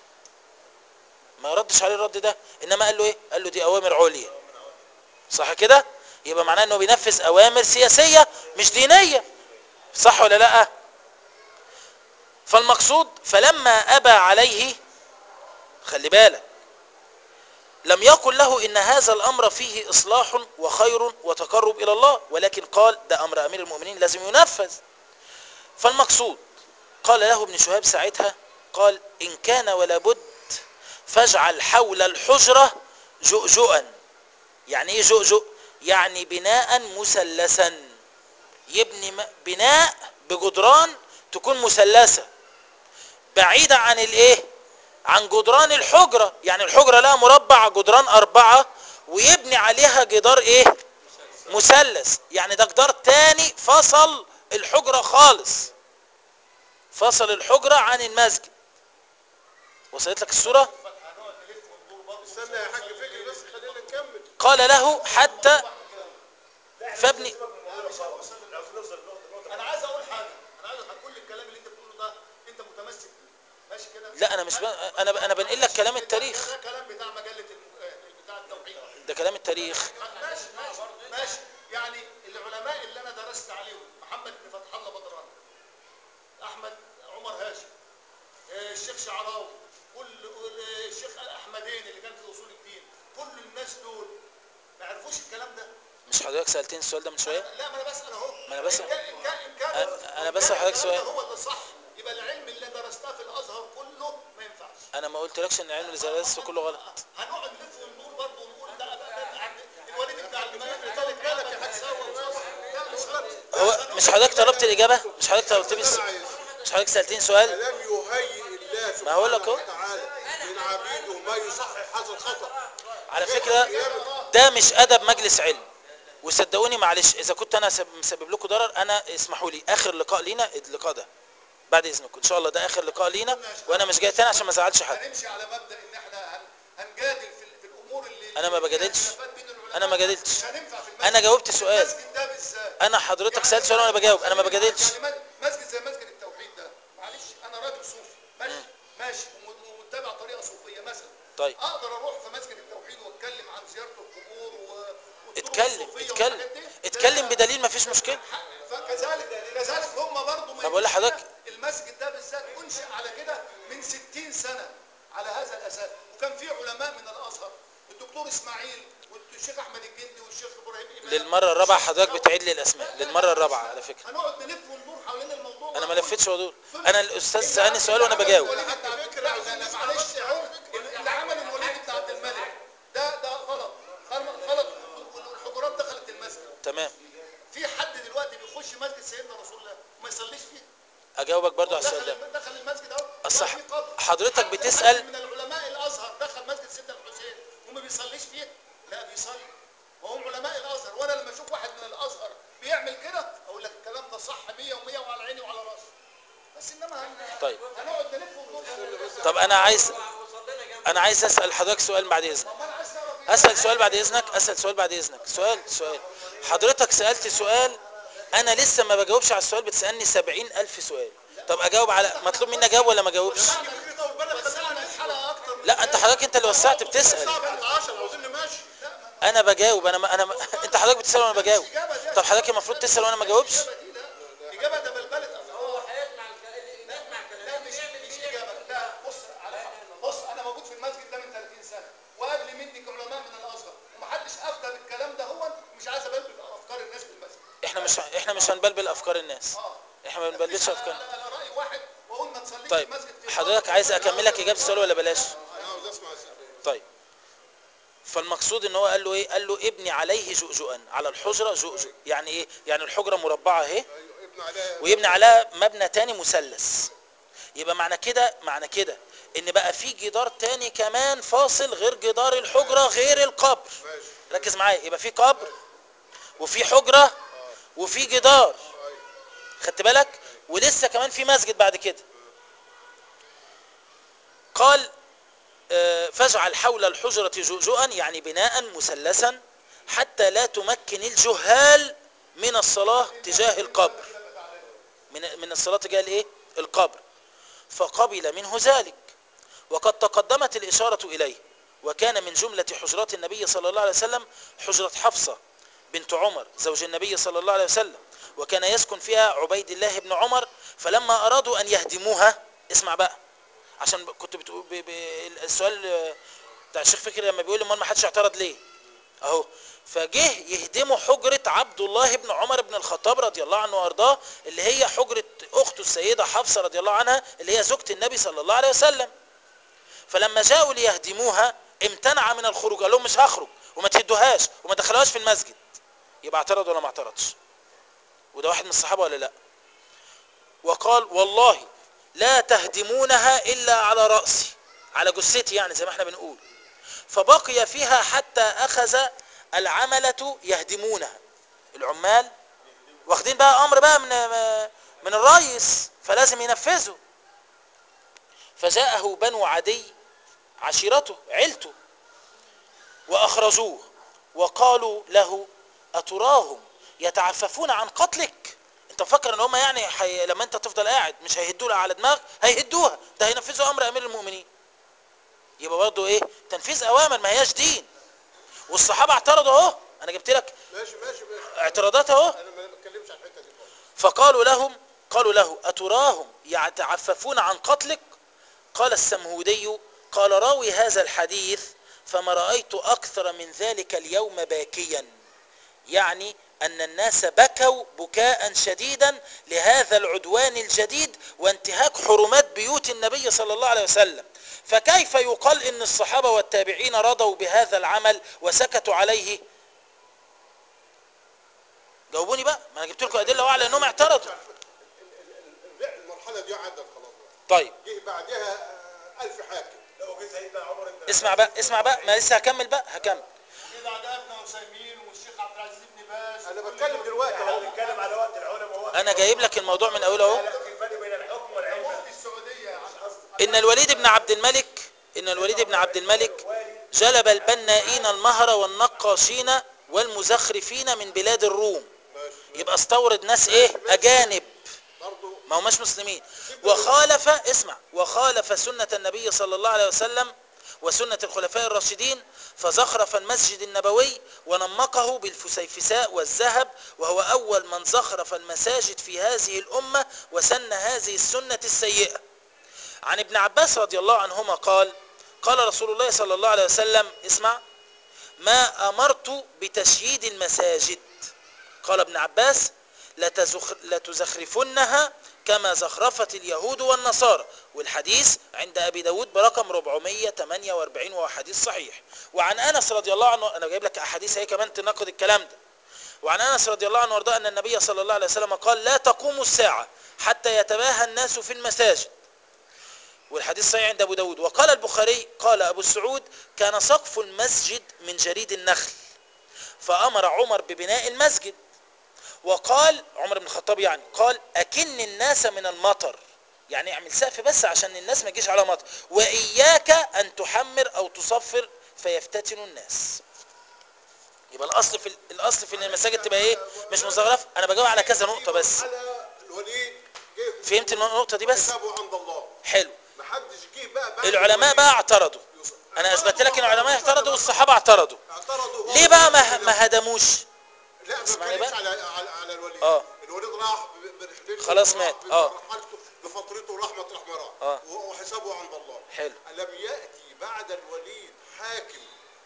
ما ردش عليه الرد ده انما قال له ايه قال له دي اوامر عليا صح كده يبقى معناه انه بينفذ اوامر سياسيه مش دينيه صح ولا لا فالمقصود فلما ابى عليه خلي بالك لم يقل له ان هذا الامر فيه اصلاح وخير وتقرب الى الله ولكن قال ده امر امير المؤمنين لازم ينفذ فالمقصود قال له ابن شهاب ساعتها قال ان كان ولا بد فاجعل حول الحجرة جؤجؤا يعني ايه جؤجؤ يعني بناء مثلثا يبني م- بناء بجدران تكون مثلثة بعيدة عن الايه عن جدران الحجرة يعني الحجرة لها مربع جدران أربعة ويبني عليها جدار ايه مثلث يعني ده جدار تاني فصل الحجرة خالص فصل الحجرة عن المسجد وصلت لك الصورة استنى يا حاج فكري بس خلينا نكمل قال له حتى فابني انا عايز اقول حاجه انا عايز أقول كل الكلام اللي انت بتقوله ده انت متمسك بيه ماشي كده لا انا مش ب... انا انا بنقل لك كلام التاريخ ده كلام بتاع مجله الم- آه، بتاع التوحيد ده كلام التاريخ ماشي ماشي ماشي يعني العلماء اللي انا درست عليهم محمد بن فتح الله بدران احمد عمر هاشم آه، الشيخ شعراوي كل آه، الشيخ احمدين اللي كان في اصول الدين كل الناس دول ما عرفوش الكلام ده مش حضرتك سالتني السؤال ده من شويه لا ما انا بسال اهو ما أنا بسأل. إن كان إن كان إن كان أنا- أنا إن بسأل كان حضرتك الكلام ده سؤال. هو اللي صح يبقى العلم اللي درستاه في الازهر كله ما ينفعش انا ما قلتلكش ان علم الزلازل كله غلط هنقعد نلف ونقول برضه ونقول ده ده- ده عند الوليد بتاع الملك خلي بالك يا حاج لا مش غلط هو مش حضرتك طلبت الاجابه مش حضرتك طلبت لي الس- مش حضرتك سالتني سؤال ألم يهيئ الله ما هقول لك سبحانه أهو. وتعالى من عبيده ما يصحح هذا الخطأ على فكره ده مش ادب مجلس علم وصدقوني معلش اذا كنت انا سب- مسبب لكم ضرر انا اسمحوا لي اخر لقاء لينا اللقاء ده بعد اذنكم ان شاء الله ده اخر لقاء لينا وانا مش جاي تاني عشان ما ازعلش حد هنمشي على مبدا ان احنا هن- هنجادل في, ال- في الامور اللي أنا ما اللي فيها بجادلش. خلافات بين العلماء. أنا ما جادلتش. مش هننفع في المسجد أنا جاوبت سؤال. المسجد ده بالذات انا حضرتك يعني- سالت سؤال وانا بجاوب انا ما خليني بجادلش معاك، يعني مسجد زي مسجد التوحيد ده معلش انا راجل صوفي ماشي ماشي وم- ومتبع طريقه صوفيه مثلا طيب. اقدر اروح في مسجد التوحيد واتكلم عن زياره القبور و والطرق اتكلم الصوفية اتكلم والحاجات دي؟ اتكلم ده- بدليل ما فيش مشكله فكذلك كذلك هم برضه ما بقول لحضرتك- المسجد ده بالذات انشئ على كده من 60 سنه على هذا الاساس وكان في علماء من الازهر الدكتور اسماعيل والشيخ احمد الجندي والشيخ ابراهيم إمام للمره الرابعه والشيخ حضرتك شوقي. بتعيد لي الاسماء للمره الرابعه على فكره هنقعد نلف وندور حوالين الموضوع انا ما وهنقول لفتش وادور ثلث. انا الاستاذ اللي سالني عمل- سؤال وانا اللي عمل بجاوب الوليد بتاع عبد- لا، لا، لا، معلش يا عم. اللي عمل الوليد بتاع عبد الملك ده ده غلط غلط غلط والحجرات دخلت المسجد تمام في حد دلوقتي بيخش مسجد سيدنا رسول الله وما يصليش فيه اجاوبك برضو على السؤال ده دخل دخل المسجد اهو أصح- ولا في قبر. حضرتك حد- بتسأل- حد من العلماء الازهر دخل مسجد سيدنا الحسين وما بيصليش فيه لا بيصلي وهم علماء الازهر وانا لما اشوف واحد من الازهر بيعمل كده اقول لك الكلام ده صح 100 و100 وعلى عيني وعلى راسي بس انما هن... طيب. هنقعد نلف وندور طب انا عايز وصلينا جنب انا عايز اسال حضرتك سؤال بعد اذنك ما انا عايز اعرف إيه؟ اسال سؤال بعد اذنك اسال سؤال بعد اذنك سؤال سؤال حضرتك سالت سؤال انا لسه ما بجاوبش على السؤال بتسالني سبعين الف سؤال طب اجاوب على مطلوب مني اجاوب ولا ما اجاوبش وسعنا الحلقه اكتر من لا انت حضرتك انت اللي وسعت بتسال انت 10 عاوزين نمشي انا بجاوب انا ما انا ما... انت حضرتك بتسال وانا بجاوب طب حضرتك المفروض تسال وانا ما اجاوبش الاجابه ده بلبلت هو هيسمع الكلام يسمع لا كلام مش مش اجابه لا بص على بص انا موجود في المسجد ده من 30 سنه وقبل مني علماء من الازهر ومحدش افتى بالكلام ده هو ومش عايز ابلبل افكار الناس في المسجد احنا مش احنا مش هنبلبل افكار الناس اه احنا ما بنبلبلش مش على- افكار على على راي واحد واقول ما تصليش طيب في المسجد في حضرتك قبر عايز ولا اكمل لك اجابه السؤال ولا بلاش انا عاوز اسمع السؤال طيب فالمقصود ان هو قال له ايه قال له ابني عليه جؤجؤا على الحجره جؤجؤ يعني ايه يعني الحجره مربعه اهي ايوه ابن عليها ويبني عليها مبنى تاني مثلث يبقى معنى كده معنى كده ان بقى في جدار تاني كمان فاصل غير جدار الحجره غير القبر ماشي ركز معايا يبقى في قبر وفي حجره وفي جدار ايوه خدت بالك ولسه كمان في مسجد بعد كده قال آه، فاجعل حول الحجرة جؤجؤا يعني بناء مثلثا حتى لا تمكن الجهال من الصلاة تجاه القبر من من الصلاة تجاه الايه القبر فقبل منه ذلك وقد تقدمت الإشارة إليه وكان من جملة حجرات النبي صلى الله عليه وسلم حجرة حفصة بنت عمر زوج النبي صلى الله عليه وسلم وكان يسكن فيها عبيد الله بن عمر فلما أرادوا أن يهدموها اسمع بقى عشان كنت بتقول ب... ب... السؤال آه، بتاع الشيخ فكري لما بيقول امال ما حدش اعترض ليه اهو فجه يهدموا حجرة عبد الله بن عمر بن الخطاب رضي الله عنه وارضاه اللي هي حجرة اخته السيدة حفصة رضي الله عنها اللي هي زوجة النبي صلى الله عليه وسلم فلما جاءوا ليهدموها امتنع من الخروج قال لهم مش هخرج وما تهدوهاش وما دخلوهاش في المسجد يبقى اعترض ولا ما اعترضش وده واحد من الصحابة ولا لا وقال والله لا تهدمونها إلا على رأسي على جثتي يعني زي ما احنا بنقول فبقي فيها حتى أخذ العملة يهدمونها العمال واخدين بقى أمر بقى من من الرئيس فلازم ينفذوا فجاءه بنو عدي عشيرته عيلته وأخرجوه وقالوا له أتراهم يتعففون عن قتلك انت مفكر ان هم يعني حي... لما انت تفضل قاعد مش هيهدوا على دماغك هيهدوها ده هينفذوا امر امير المؤمنين يبقى برضه ايه تنفيذ اوامر ما هياش دين والصحابه اعترضوا اهو انا جبت لك ماشي ماشي ماشي اعتراضات اهو انا ما بتكلمش عن الحته دي خالص فقالوا لهم قالوا له أتراهم يتعففون عن قتلك قال السمهودي قال راوي هذا الحديث فما رأيت أكثر من ذلك اليوم باكيا يعني أن الناس بكوا بكاء شديدا لهذا العدوان الجديد وانتهاك حرمات بيوت النبي صلى الله عليه وسلم فكيف يقال ان الصحابة والتابعين رضوا بهذا العمل وسكتوا عليه جاوبوني بقى ما انا جبت لكم ادله واعلى انهم اعترضوا ال- ال- ال- المرحله دي عدت خلاص طيب جه بعدها آه، ألف حاكم لو جه سيدنا عمر بن اسمع بقى اسمع بقى ما لسه هكمل بقى هكمل كده بعدها ابن عثيمين والشيخ عبد العزيز بن باز انا كل بتكلم دول. دلوقتي احنا اهو بنتكلم على وقت العلماء ووقت انا جايب لك الموضوع من اوله اهو لا في فرق بين الحكم والعلم مفتي السعوديه يا عم ان الوليد بن عبد الملك ان الوليد بن عبد الملك جلب البنائين المهر والنقاشين والمزخرفين من بلاد الروم ماشي يبقى استورد ناس ايه اجانب برضه ما هماش مسلمين وخالف اسمع وخالف سنة النبي صلى الله عليه وسلم وسنة الخلفاء الراشدين فزخرف المسجد النبوي ونمقه بالفسيفساء والذهب وهو أول من زخرف المساجد في هذه الأمة وسن هذه السنة السيئة عن ابن عباس رضي الله عنهما قال قال رسول الله صلى الله عليه وسلم اسمع ما أمرت بتشييد المساجد قال ابن عباس لتزخ... لتزخرفنها كما زخرفت اليهود والنصارى والحديث عند أبي داود برقم 448 وهو حديث صحيح وعن أنس رضي الله عنه أنا جايب لك أحاديث هي كمان تناقض الكلام ده وعن أنس رضي الله عنه وارضاه أن النبي صلى الله عليه وسلم قال لا تقوم الساعة حتى يتباهى الناس في المساجد والحديث صحيح عند أبو داود وقال البخاري قال أبو السعود كان سقف المسجد من جريد النخل فأمر عمر ببناء المسجد وقال عمر بن الخطاب يعني قال أكن الناس من المطر يعني اعمل سقف بس عشان الناس ما تجيش على مطر وإياك أن تحمر أو تصفر فيفتتن الناس يبقى الأصل في الأصل في إن المساجد تبقى إيه مش مزخرفة أنا بجاوب على كذا نقطة بس على الوليد جه فهمت النقطة دي بس حسابه عند الله حلو محدش جه بقى بعد العلماء الوليد. بقى اعترضوا يص- انا اثبت لك ان اعترضوا العلماء بقى. اعترضوا والصحابه اعترضوا اعترضوا ليه بقى ما ما هدموش لا ما اسمعني بتكلمش بقى. على على على الوليد آه. الوليد راح ب- برحلته خلاص وراح مات. ب- آه. برحلته بفترته رحمة رحمة آه. وحسابه عند الله حلو. لم يأتي بعد الوليد حاكم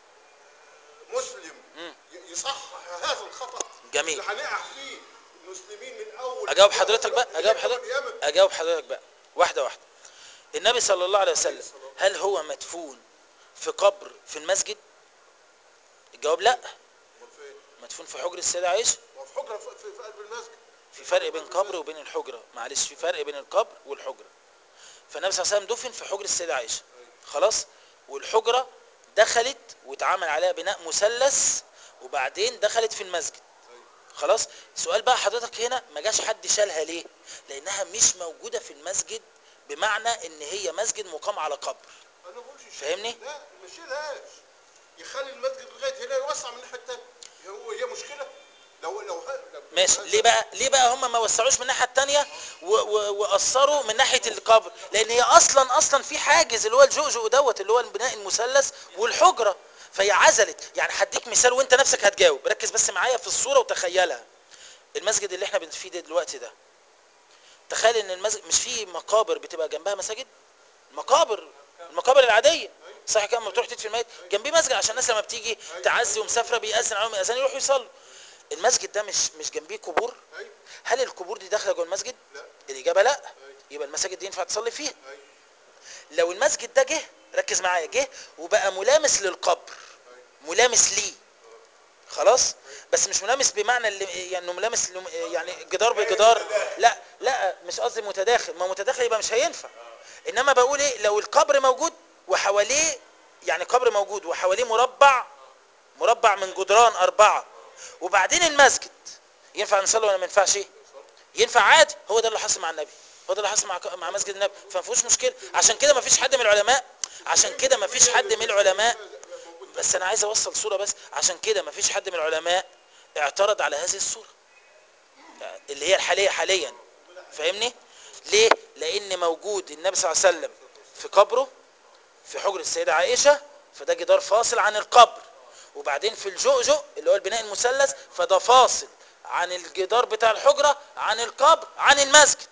مسلم مم. ي- يصحح هذا الخطأ جميل. اللي هنقع فيه المسلمين من اول اجاوب حضرتك بقى إلى اجاوب يوم حضرتك القيامة. اجاوب حضرتك بقى واحده واحده النبي صلى الله عليه وسلم هل هو مدفون في قبر في المسجد الجواب لا أمال فين؟ مدفون في حجر السيده عائشه هو في حجرة في, في, في قلب المسجد في فرق بين قبر وبين الحجره معلش في فرق بين القبر والحجره فالنبي صلى الله عليه وسلم دفن في حجر السيده عائشه خلاص والحجره دخلت واتعمل عليها بناء مثلث وبعدين دخلت في المسجد خلاص سؤال بقى حضرتك هنا ما جاش حد شالها ليه لانها مش موجوده في المسجد بمعنى ان هي مسجد مقام على قبر انا ما بقولش يشيل. فاهمني؟ لا ما يشيلهاش يخلي المسجد لغايه هنا يوسع من الناحيه الثانيه هو هي مشكله لو لو ه- لو- ماشي هذا- ليه بقى ليه بقى هم ما وسعوش من الناحيه الثانيه وقصروا من ناحيه القبر لان هي اصلا اصلا في حاجز اللي هو الجؤجؤ دوت اللي هو البناء المثلث والحجره فهي عزلت يعني هديك مثال وانت نفسك هتجاوب ركز بس معايا في الصوره وتخيلها المسجد اللي احنا فيه ده دلوقتي ده تخيل ان المسجد مش في مقابر بتبقى جنبها مساجد مقابر المقابر العاديه صح كده لما بتروح تدفن ميت جنبيه مسجد عشان الناس لما بتيجي تعزي ومسافره بيأذن عليهم الاذان يروحوا يصلوا المسجد ده مش مش جنبيه قبور أيوة. هل القبور دي داخله جوه المسجد لا الاجابه لا يبقى المساجد دي ينفع تصلي فيها أيوة. لو المسجد ده جه ركز معايا جه وبقى ملامس للقبر ملامس ليه خلاص بس مش ملامس بمعنى اللي يعني انه ملامس لم- يعني جدار بجدار لا لا مش قصدي متداخل ما متداخل يبقى مش هينفع انما بقول ايه لو القبر موجود وحواليه يعني قبر موجود وحواليه مربع مربع من جدران اربعه وبعدين المسجد ينفع نصلي ولا ما ينفعش ينفع عادي هو ده اللي حصل مع النبي هو ده اللي حصل مع مع مسجد النبي فما فيهوش مشكله عشان كده ما فيش حد من العلماء عشان كده ما فيش حد من العلماء بس انا عايز اوصل صوره بس عشان كده ما فيش حد من العلماء اعترض على هذه الصوره اللي هي الحاليه حاليا فاهمني ليه لان موجود النبي صلى الله عليه وسلم في قبره في حجر السيده عائشه فده جدار فاصل عن القبر وبعدين في الجؤجؤ اللي هو البناء المثلث فده فاصل عن الجدار بتاع الحجره عن القبر عن المسجد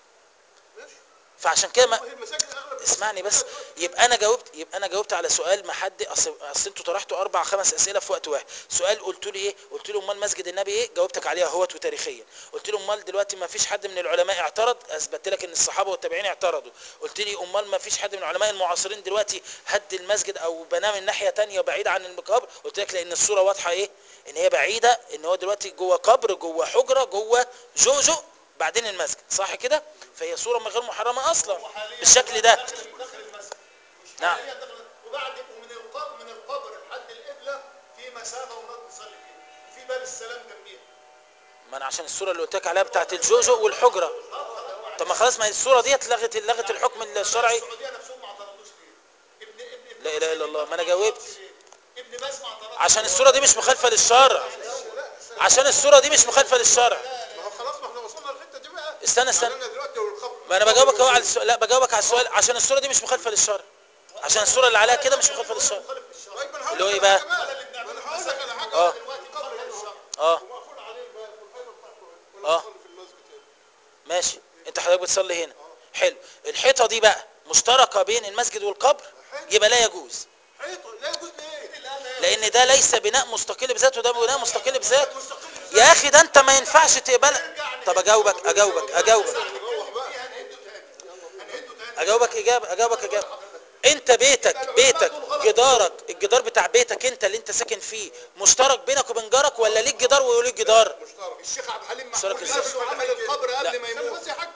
ماشي فعشان كده ما وهي المساجد اغلب اسمعني بس يبقى انا جاوبت يبقى انا جاوبت على سؤال ما حد اصل اصل انتوا طرحتوا اربع خمس اسئله في وقت واحد سؤال قلت لي ايه قلت له امال مسجد النبي ايه جاوبتك عليها اهوت وتاريخيا قلت له امال دلوقتي ما فيش حد من العلماء اعترض اثبت لك ان الصحابه والتابعين اعترضوا قلت لي امال ما فيش حد من العلماء المعاصرين دلوقتي هد المسجد او بناه من ناحيه تانية بعيد عن المقابر قلت لك لان الصوره واضحه ايه ان هي بعيده ان هو دلوقتي جوه قبر جوه حجره جوه جؤجؤ بعدين المسجد صح كده فهي صوره من غير محرمه اصلا بالشكل ده داخل داخل المسجد نعم. حاليا داخل وبعد ومن القبر من القبر لحد القبله في مسافه ونقعد نصلي فيها وفي باب السلام جنبيها ما انا عشان الصوره اللي قلت لك عليها بتاعت الجوجو والحجره طب ما خلاص ما هي الصوره ديت لغت لغت الحكم الشرعي السعوديه نفسهم ما اعترضوش ليه ابن ابن ابن لا إله إلا الله، ما أنا ما جاوبت. اعترضش ليه؟ ابن باز ما اعترضش عشان الصوره دي مش مخالفه للشرع عشان الصوره دي مش مخالفه للشرع ما هو خلاص ما احنا وصلنا للحته دي بقى استنى استنى يعني انا دلوقتي والخبر ما انا بجاوبك اهو على السؤال لا بجاوبك على السؤال عشان الصوره دي مش مخالفه للشرع عشان الصوره اللي عليها كده مش مخالفه للشرع مخالف للشرع طيب ما انا هقول اللي هو لك إيه على بقى؟ حاجة اللي بنعمله ما انا هقول لك على حاجه اه دلوقتي مخالف للشرع اه ومقفول عليه الباب والحيطه بتاعته ولا آه. بصلي في المسجد هنا ماشي انت حضرتك بتصلي هنا حلو الحيطه دي بقى مشتركه بين المسجد والقبر يبقى لا يجوز حيطه لا يجوز ليه؟ لان ده ليس بناء مستقل بذاته ده بناء مستقل بذاته يا اخي ده انت ما ينفعش تقبل طب اجاوبك اجاوبك اجاوبك نروح بقى هنهده تاني هنهده تاني اجاوبك اجابه اجاوبك اجابه انت بيتك بيتك جدارك الجدار بتاع بيتك انت اللي انت ساكن فيه مشترك بينك وبين جارك ولا ليك جدار وليك جدار مشترك الشيخ عبد الحليم اشترك محمود ازاي؟ نفسه عمل القبر لا. قبل ما يموت بس يا حاج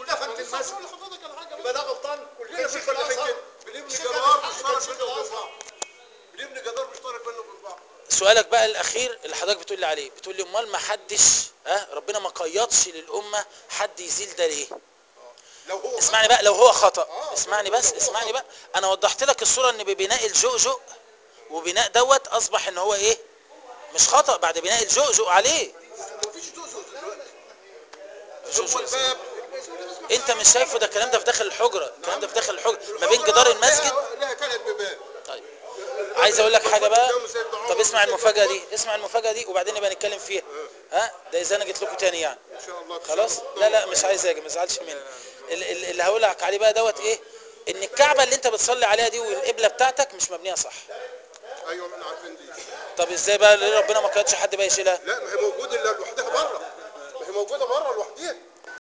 ودفنت بس المسجد أقول لحضرتك على حاجه يبقى ده غلطان كلنا كان في شيخ الازهر بنبني الشيخ جدار كان مشترك شيخ بينه وبين الازهر بعض بنبني جدار مشترك بينه وبين بعض سؤالك بقى الاخير اللي حضرتك بتقول لي عليه بتقول لي امال ما حدش ها ربنا ما قيضش للامه حد يزيل ده ليه لو هو اسمعني بقى لو هو خطا آه، اسمعني لو بس هو اسمعني خطأ. بقى انا وضحت لك الصوره ان ببناء الجؤجؤ وبناء دوت اصبح ان هو ايه مش خطا بعد بناء الجؤجؤ عليه مفيش جزء دلوقتي جؤجؤ هو الباب انت مش شايفه ده الكلام ده في داخل الحجره الكلام ده في داخل الحجره ما بين جدار المسجد لها- لها ثلاث بيبان طيب عايز اقول لك حاجه بقى قدام سيدنا عمر طب اسمع وسيدنا المفاجاه أبو دي اسمع المفاجاه دي وبعدين نبقى نتكلم فيها ها ده اذا انا جيت لكم تاني يعني ان شاء الله خلاص لا لا مش عايز اجي ما تزعلش مني ال- ال- اللي هقول لك عليه بقى دوت ايه ان الكعبه اللي انت بتصلي عليها دي والقبله بتاعتك مش مبنيه صح ايوه احنا عارفين دي طب ازاي بقى ليه ربنا ما قيدش حد بقى يشيلها لا ما هي موجوده الا لوحدها بره ما هي موجوده بره لوحدها